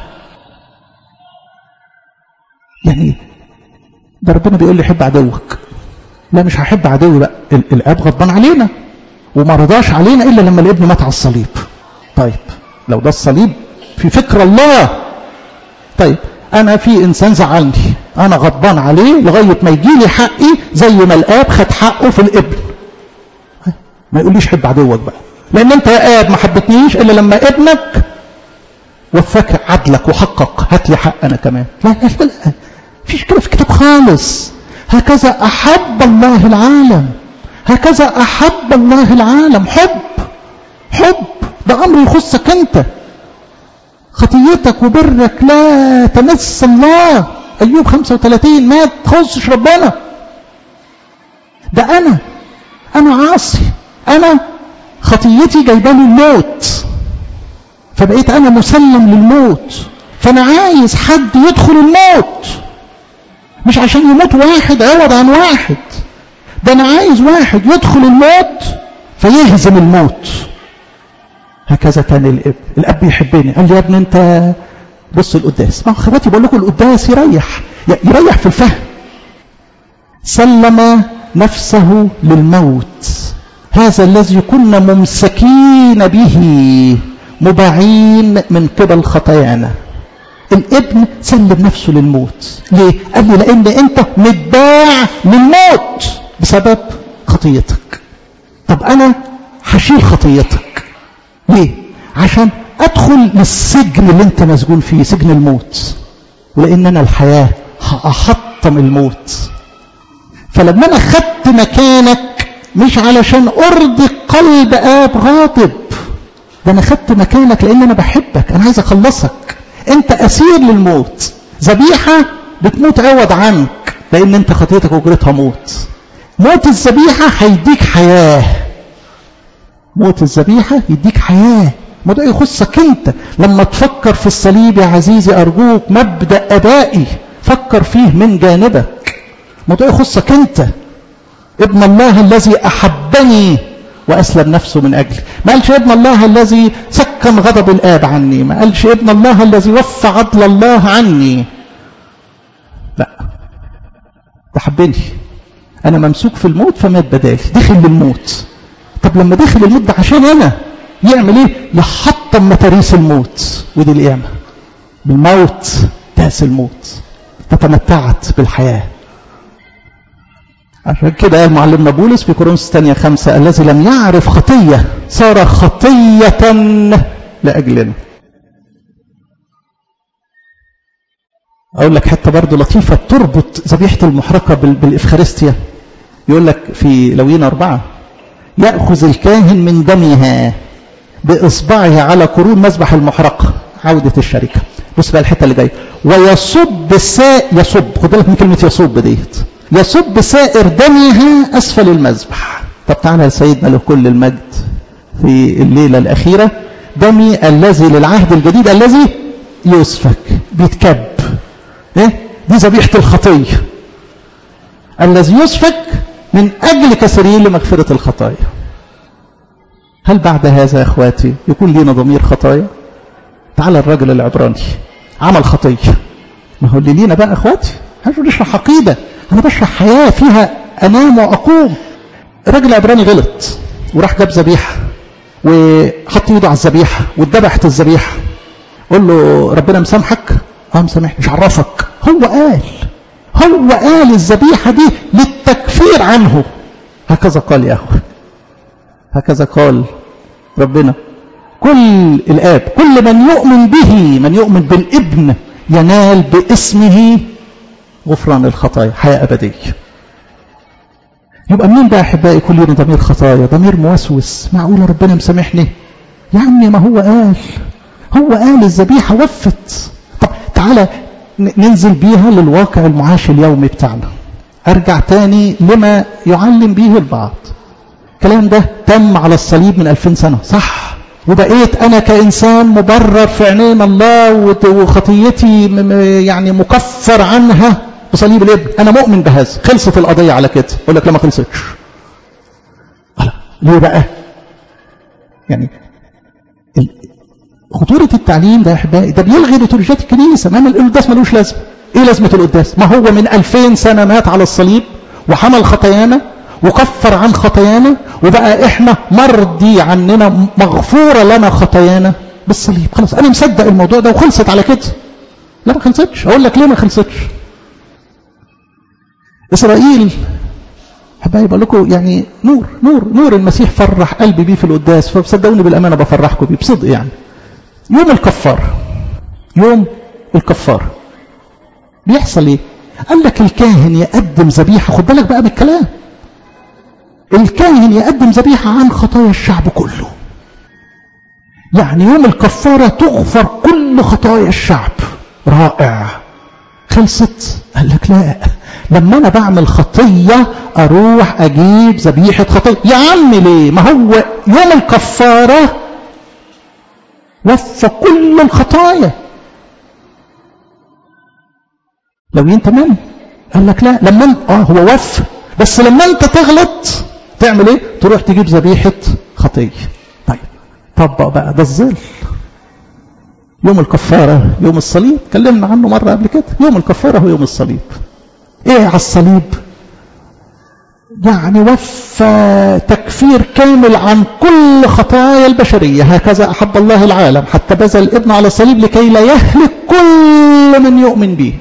يعني ده ربنا بيقول لي حب عدوك لا مش هحب عدوي بقى الاب غضبان علينا وما رضاش علينا الا لما الابن مات على الصليب طيب لو ده الصليب في فكر الله طيب انا في انسان زعلني انا غضبان عليه لغايه ما يجي لي حقي زي ما الاب خد حقه في الابن ما يقوليش حب عدوك بقى لان انت يا اب ما حبتنيش الا لما ابنك وفاك عدلك وحقك هات لي حق انا كمان لا لا لا, لا. فيش كده في كتاب خالص هكذا احب الله العالم هكذا احب الله العالم حب حب ده امر يخصك انت خطيتك وبرك لا تمس الله ايوب 35 ما تخصش ربنا ده انا انا عاصي انا خطيتي جايبه لي الموت فبقيت انا مسلم للموت فانا عايز حد يدخل الموت مش عشان يموت واحد عوض عن واحد ده انا عايز واحد يدخل الموت فيهزم الموت هكذا كان الاب الاب يحبني قال لي يا ابني انت بص القداس ما اخواتي بقول لكم القداس يريح يريح في الفهم سلم نفسه للموت هذا الذي كنا ممسكين به مباعين من قبل خطايانا الابن سلم نفسه للموت ليه قال لي لان انت متباع للموت بسبب خطيتك طب انا هشيل خطيتك ليه عشان ادخل للسجن اللي انت مسجون فيه سجن الموت ولان انا الحياه هاحطم الموت فلما انا خدت مكانك مش علشان ارضي قلب اب غاضب ده انا خدت مكانك لان انا بحبك انا عايز اخلصك انت اسير للموت ذبيحه بتموت عوض عنك لان انت خطيتك اجرتها موت موت الذبيحه هيديك حياه موت الذبيحه يديك حياه الموضوع يخصك انت لما تفكر في الصليب يا عزيزي ارجوك مبدا ابائي فكر فيه من جانبك الموضوع يخصك انت ابن الله الذي احبني واسلم نفسه من اجلي ما قالش ابن الله الذي سكن غضب الاب عني ما قالش ابن الله الذي وفى عدل الله عني لا ده حبني انا ممسوك في الموت فمات بدالي دخل للموت طب لما دخل الموت ده عشان انا يعمل ايه يحطم متاريس الموت ودي القيامه بالموت تاس الموت فتمتعت بالحياه عشان كده قال معلمنا بولس في كورنثوس الثانية خمسة الذي لم يعرف خطية صار خطية لأجلنا اقول لك حته برضه لطيفه تربط ذبيحه المحرقه بالافخارستيا يقول لك في لوين أربعة يأخذ الكاهن من دمها بإصبعه على قرون مذبح المحرقة عودة الشركة بص بقى الحتة اللي جاية ويصب سا يصب خد بالك من كلمة يصب ديت يصب سائر دمها أسفل المذبح طب تعالى لسيدنا له كل المجد في الليلة الأخيرة دمي الذي للعهد الجديد الذي يسفك بيتكب ايه دي ذبيحة الخطية الذي يسفك من أجل كثيرين لمغفرة الخطايا هل بعد هذا يا أخواتي يكون لنا ضمير خطايا تعالى الرجل العبراني عمل خطية ما هو اللي لينا بقى أخواتي أنا بشرح عقيدة أنا بشرح حياة فيها أنام وأقوم الراجل العبراني غلط وراح جاب ذبيحة وحط ايده على الذبيحة واتذبحت الذبيحة قول له ربنا مسامحك اه مسامحني مش عرفك هو قال هو قال الذبيحة دي للتكفير عنه هكذا قال يا أخوة هكذا قال ربنا كل الآب كل من يؤمن به من يؤمن بالابن ينال باسمه غفران الخطايا حياة أبدية يبقى مين بقى أحبائي كل يوم ضمير خطايا ضمير موسوس معقول ربنا مسامحني يا عمي ما هو قال هو قال الذبيحة وفت طب تعالى ننزل بيها للواقع المعاش اليومي بتاعنا ارجع تاني لما يعلم به البعض الكلام ده تم على الصليب من 2000 سنة صح وبقيت انا كانسان مبرر في عينين الله وخطيتي يعني مكفر عنها بصليب الابن انا مؤمن بهذا خلصت القضية على كده اقول لك لا ما خلصتش ليه بقى يعني خطورة التعليم ده يا احبائي ده بيلغي لتولوجيات الكنيسة ما القداس ملوش لازمة ايه لازمة القداس ما هو من 2000 سنة مات على الصليب وحمل خطايانا وكفر عن خطايانا وبقى احنا مرضي عننا مغفورة لنا خطايانا بالصليب خلاص انا مصدق الموضوع ده وخلصت على كده لا ما خلصتش اقول لك ليه ما خلصتش اسرائيل حبايبي بقول لكم يعني نور نور نور المسيح فرح قلبي بيه في القداس فصدقوني بالامانه بفرحكم بيه بصدق يعني يوم الكفار يوم الكفار بيحصل ايه قال لك الكاهن يقدم ذبيحه خد بالك بقى بالكلام الكاهن يقدم ذبيحه عن خطايا الشعب كله يعني يوم الكفاره تغفر كل خطايا الشعب رائع خلصت قال لك لا لما انا بعمل خطيه اروح اجيب ذبيحه خطيه يا عم ليه ما هو يوم الكفاره وفى كل الخطايا لو انت من قال لك لا لما انت اه هو وفى بس لما انت تغلط تعمل ايه تروح تجيب ذبيحه خطيه طيب طبق بقى ده الظل يوم الكفاره يوم الصليب اتكلمنا عنه مره قبل كده يوم الكفاره هو يوم الصليب ايه على الصليب يعني وفى تكفير كامل عن كل خطايا البشرية هكذا أحب الله العالم حتى بذل الابن على الصليب لكي لا يهلك كل من يؤمن به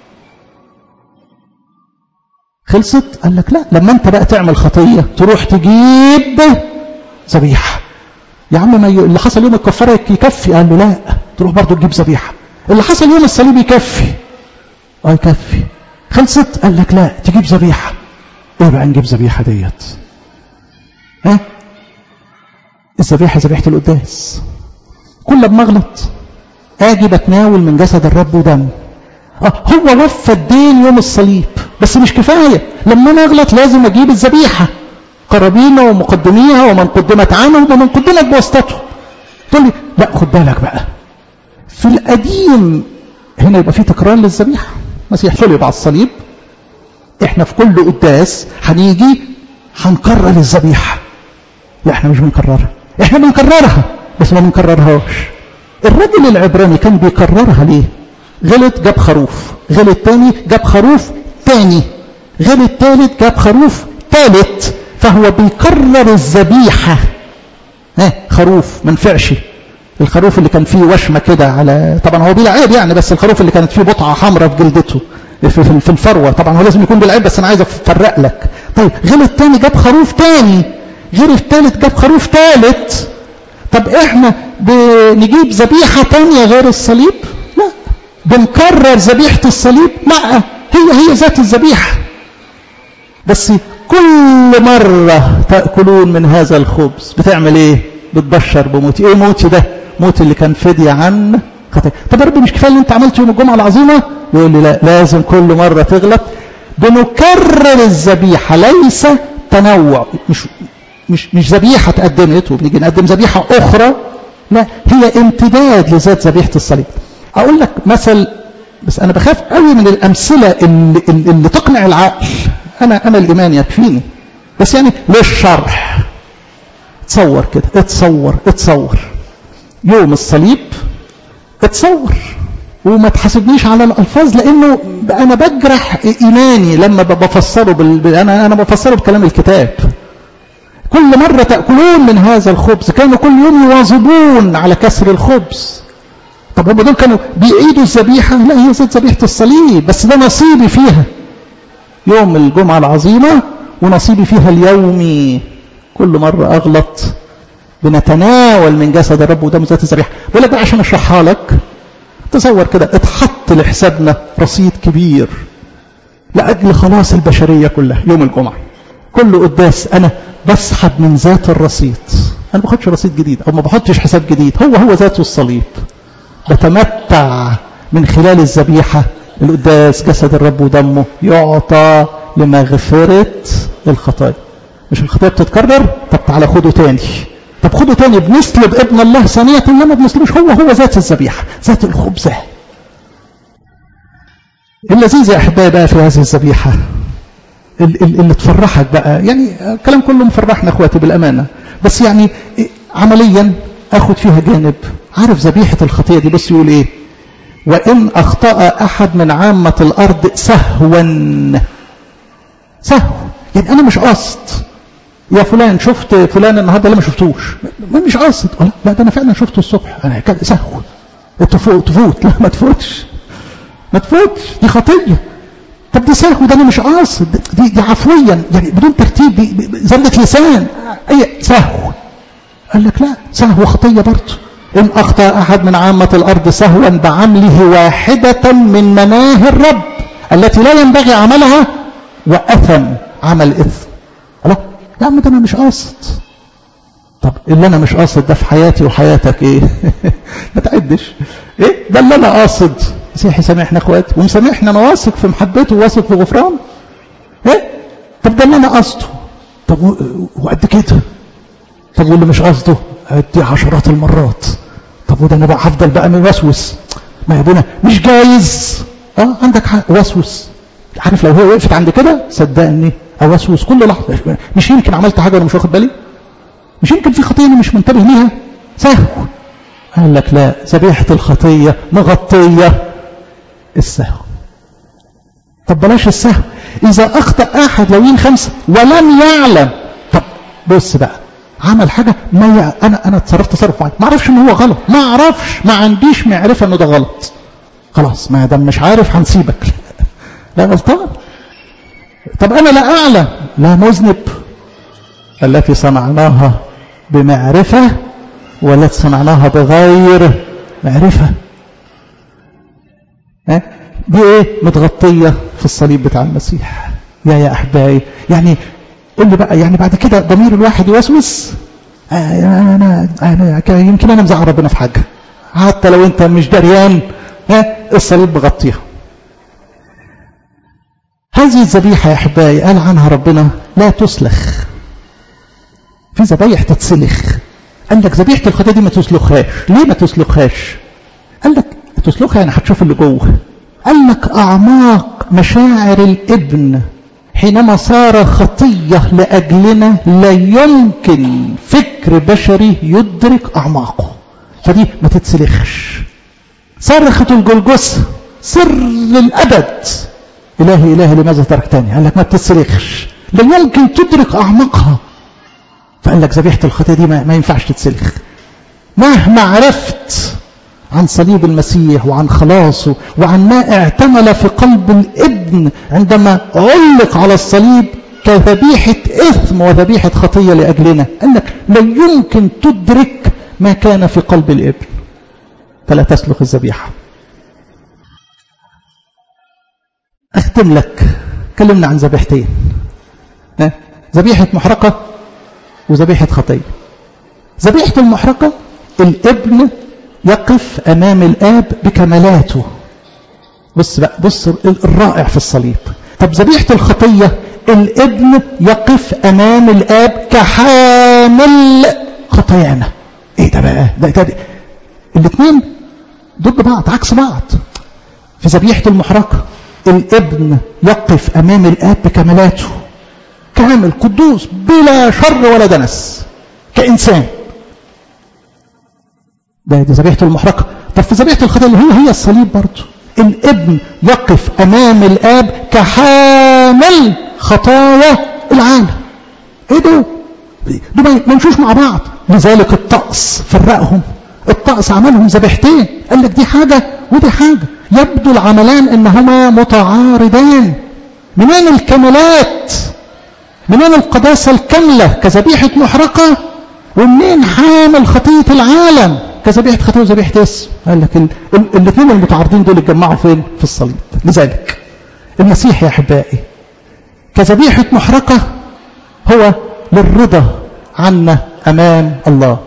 خلصت قال لك لا لما انت بقى تعمل خطية تروح تجيب ذبيحة يا عم ما ي... اللي حصل يوم الكفارة يكفي قال له لا تروح برضه تجيب ذبيحة اللي حصل يوم الصليب يكفي اه يكفي خلصت قال لك لا تجيب ذبيحة ايه بقى نجيب ذبيحة ديت ها الذبيحة ذبيحة القداس كل ما اغلط اجي بتناول من جسد الرب ودمه اه هو وفى الدين يوم الصليب بس مش كفاية لما انا اغلط لازم اجيب الذبيحة قرابينا ومقدميها ومن قدمت عنه ومن قدمت بواسطته تقول لي لا خد بالك بقى في القديم هنا يبقى في تكرار للذبيحة مسيح صلب على الصليب احنا في كل قداس هنيجي هنكرر الذبيحة لا احنا مش بنكررها احنا بنكررها بس ما بنكررهاش الراجل العبراني كان بيكررها ليه غلط جاب خروف غلط تاني جاب خروف تاني غلط تالت جاب خروف تالت فهو بيكرر الذبيحة ها خروف ما نفعش الخروف اللي كان فيه وشمة كده على طبعا هو بلا عيب يعني بس الخروف اللي كانت فيه بقعة حمراء في جلدته في, في الفروة طبعا هو لازم يكون بالعيب بس انا عايز افرق لك طيب غلط تاني جاب خروف تاني غير التالت جاب خروف تالت طب احنا بنجيب ذبيحة تانية غير الصليب لا بنكرر ذبيحة الصليب لا هي هي ذات الذبيحة بس كل مرة تأكلون من هذا الخبز بتعمل ايه بتبشر بموتي ايه موتي ده موت اللي كان فدية عن خطايا طب يا رب مش كفايه اللي انت عملته يوم الجمعه العظيمه يقول لي لا لازم كل مره تغلط بنكرر الذبيحه ليس تنوع مش مش مش ذبيحه اتقدمت وبنيجي نقدم ذبيحه اخرى لا هي امتداد لذات ذبيحه الصليب اقول لك مثل بس انا بخاف قوي من الامثله اللي, اللي تقنع العقل انا انا الايمان يكفيني بس يعني للشرح تصور كده اتصور اتصور يوم الصليب اتصور وما تحاسبنيش على الالفاظ لانه انا بجرح ايماني لما بفسره بال... انا انا بفسره بكلام الكتاب كل مرة تأكلون من هذا الخبز كانوا كل يوم يواظبون على كسر الخبز طب هم دول كانوا بيعيدوا الذبيحة لا هي ذات ذبيحة الصليب بس ده نصيبي فيها يوم الجمعة العظيمة ونصيبي فيها اليومي كل مرة أغلط بنتناول من جسد الرب ودم ذات الذبيحة بقول لك عشان أشرحها لك تصور كده اتحط لحسابنا رصيد كبير لأجل خلاص البشرية كلها يوم الجمعة كل قداس أنا بسحب من ذات الرصيد أنا ما باخدش رصيد جديد أو ما بحطش حساب جديد هو هو ذاته الصليب بتمتع من خلال الذبيحة القداس جسد الرب ودمه يعطى لمغفرة الخطايا مش الخطايا بتتكرر طب تعالى خده تاني طب خده تاني بنسلب ابن الله ثانية لما بنسلبش هو هو ذات الذبيحة ذات الخبزة اللذيذ يا أحبائي بقى في هذه الذبيحة اللي تفرحك بقى يعني الكلام كله مفرحنا اخواتي بالأمانة بس يعني عمليا اخد فيها جانب عارف ذبيحة الخطية دي بص يقول ايه وإن أخطأ أحد من عامة الأرض سهوا سهو يعني أنا مش قاصد يا فلان شفت فلان النهارده لا ما شفتوش ما مش قاصد لا ده انا فعلا شفته الصبح انا كده سهو تفوت تفوت لا ما تفوتش ما تفوتش دي خطيه طب دي سهو ده انا مش قاصد دي, دي عفويا يعني بدون ترتيب زلة لسان اي سهو قال لك لا سهو خطيه برضه ان اخطا احد من عامه الارض سهوا بعمله واحده من مناهي الرب التي لا ينبغي عملها واثم عمل اثم الله يا عم ده انا مش قاصد طب اللي انا مش قاصد ده في حياتي وحياتك ايه ما تعدش ايه ده اللي انا قاصد مسيحي سامحنا اخواتي ومسامحنا انا واثق في محبته وواثق في غفرانه ايه طب ده اللي انا قاصده طب وقد كده طب واللي مش قاصده ادي عشرات المرات طب وده انا بقى هفضل بقى موسوس ما يا ابونا مش جايز اه عندك حق وسوس عارف لو هو وقفت عند كده صدقني اوسوس كل لحظه مش يمكن عملت حاجه وانا مش واخد بالي مش يمكن في خطيه انا مش منتبه ليها سهو قال لك لا ذبيحه الخطيه مغطيه السهو طب بلاش السهو اذا اخطا احد لو خمسه ولم يعلم طب بص بقى عمل حاجه ما ي... انا انا اتصرفت تصرف معين ما اعرفش ان هو غلط ما اعرفش ما عنديش معرفه انه ده غلط خلاص ما دام مش عارف هنسيبك لا غلطان طب انا لا اعلم لا مذنب التي صنعناها بمعرفه والتي صنعناها بغير معرفه ها دي ايه متغطيه في الصليب بتاع المسيح يا يا احبائي يعني قول لي بقى يعني بعد كده ضمير الواحد يوسوس آه انا انا يمكن انا مزعل ربنا في حاجه حتى لو انت مش دريان ها الصليب مغطيها هذه الذبيحة يا أحبائي قال عنها ربنا لا تسلخ في ذبايح تتسلخ قال لك ذبيحة الخطية دي ما تسلخهاش ليه ما تسلخهاش قال لك تسلخها يعني هتشوف اللي جوه قال لك أعماق مشاعر الابن حينما صار خطية لأجلنا لا يمكن فكر بشري يدرك أعماقه فدي ما تتسلخش صرخة الجلجثة سر الأبد إلهي إلهي لماذا تركتني قال لك ما بتتسلخش لا يمكن تدرك أعماقها فقال لك ذبيحة الخطية دي ما, ما ينفعش تتسلخ مهما عرفت عن صليب المسيح وعن خلاصه وعن ما اعتمل في قلب الابن عندما علق على الصليب كذبيحة إثم وذبيحة خطية لأجلنا قال لك لا يمكن تدرك ما كان في قلب الابن فلا تسلخ الذبيحة أختم لك كلمنا عن ذبيحتين ذبيحة محرقة وذبيحة خطية ذبيحة المحرقة الابن يقف أمام الآب بكمالاته بص بقى بص الرائع في الصليب طب ذبيحة الخطية الابن يقف أمام الآب كحامل خطايانا ايه ده بقى ده, ده, ده. الاثنين ضد بعض عكس بعض في ذبيحة المحرقة الابن يقف أمام الآب بكمالاته كامل قدوس بلا شر ولا دنس كإنسان ده دي ذبيحة المحرقة طب في ذبيحة الخطية اللي هي هي الصليب برضه الابن يقف أمام الآب كحامل خطايا العالم ايه ده دول ما يمشوش مع بعض لذلك الطقس فرقهم الطقس عملهم ذبيحتين قال لك دي حاجة ودي حاجة يبدو العملان انهما متعارضان منين الكمالات منين القداسة الكاملة كذبيحة محرقة ومنين حامل خطية العالم كذبيحة خطية وذبيحة اسم قال لك الاثنين المتعارضين دول اتجمعوا فين في الصليب لذلك المسيح يا احبائي كذبيحة محرقة هو للرضا عنا امام الله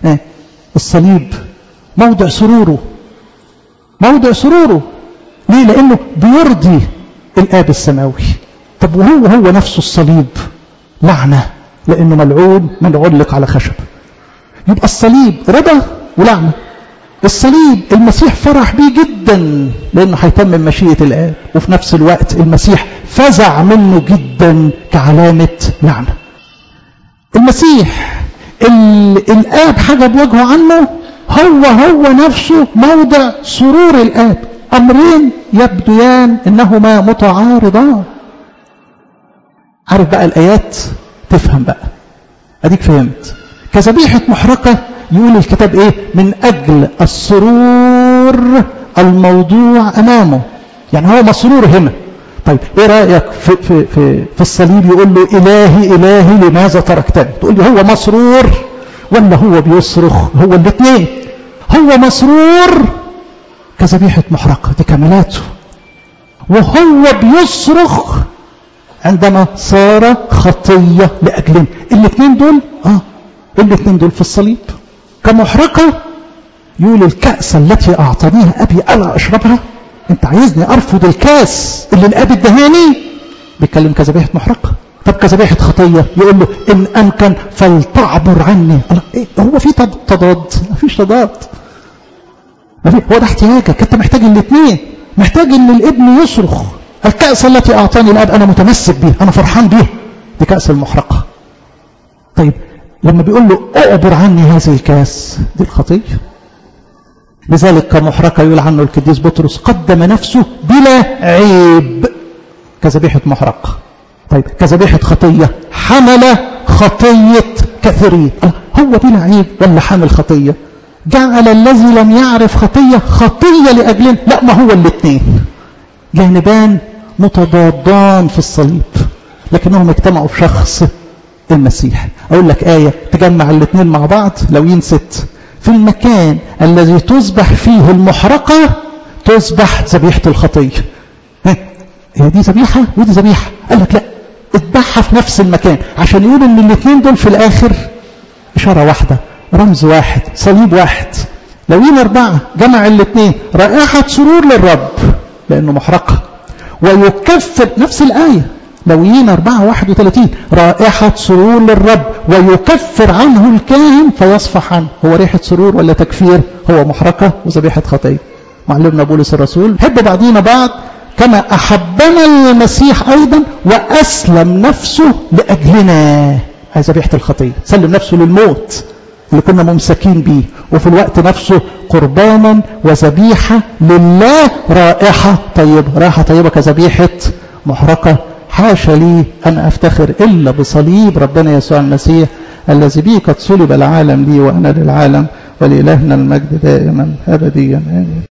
الصليب موضع سروره موضع سروره ليه لانه بيرضي الاب السماوي طب وهو هو نفسه الصليب لعنه لانه ملعون منعلق على خشب يبقى الصليب رضا ولعنه الصليب المسيح فرح بيه جدا لانه هيتمم مشيئه الاب وفي نفس الوقت المسيح فزع منه جدا كعلامه لعنه المسيح الآب حجب وجهه عنه هو هو نفسه موضع سرور الآب أمرين يبدوان إنهما متعارضان عارف بقى الآيات تفهم بقى أديك فهمت كذبيحة محرقة يقول الكتاب إيه من أجل السرور الموضوع أمامه يعني هو مسرور هنا طيب ايه رايك في في في في الصليب يقول له الهي الهي لماذا تركتني تقول لي هو مسرور ولا هو بيصرخ هو الاثنين هو مسرور كذبيحه محرقه دي كمالاته وهو بيصرخ عندما صار خطيه لاجلنا الاثنين دول اه الاثنين دول في الصليب كمحرقه يقول الكأس التي أعطانيها أبي ألا أشربها انت عايزني ارفض الكاس اللي الاب ادهاني بيتكلم كذبيحه محرقه طب كذبيحه خطيه يقول له ان امكن فلتعبر عني إيه هو في تضاد ما فيش تضاد ما في هو ده احتياجك انت محتاج الاثنين محتاج ان الابن يصرخ الكاس التي اعطاني الاب انا متمسك بيها انا فرحان بيها دي كاس المحرقه طيب لما بيقول له اعبر عني هذه الكاس دي الخطيه لذلك كمحرقة يقول عنه القديس بطرس قدم نفسه بلا عيب كذبيحة محرقة طيب كذبيحة خطية حمل خطية كثيرين هو بلا عيب ولا حامل خطية جعل الذي لم يعرف خطية خطية لأجلنا لا ما هو الاثنين جانبان متضادان في الصليب لكنهم اجتمعوا في شخص المسيح أقول لك آية تجمع الاثنين مع بعض لو ينست في المكان الذي تصبح فيه المحرقة تصبح ذبيحة الخطية هي دي ذبيحة ودي ذبيحة قال لك لا اذبحها في نفس المكان عشان يقول ان الاثنين دول في الاخر اشارة واحدة رمز واحد صليب واحد لوين اربعة جمع الاثنين رائحة سرور للرب لانه محرقة ويكفر نفس الآية لويين 4 31 رائحة سرور للرب ويكفر عنه الكاهن فيصفح عنه هو ريحة سرور ولا تكفير هو محرقة وذبيحة خطية معلمنا بولس الرسول حب بعضينا بعض كما أحبنا المسيح أيضا وأسلم نفسه لأجلنا هذه ذبيحة الخطية سلم نفسه للموت اللي كنا ممسكين به وفي الوقت نفسه قربانا وذبيحة لله رائحة طيبة رائحة طيبة كذبيحة محرقة حاشا لي أن أفتخر إلا بصليب ربنا يسوع المسيح الذي به قد صلب العالم لي وأنا للعالم ولإلهنا المجد دائما أبديا آمين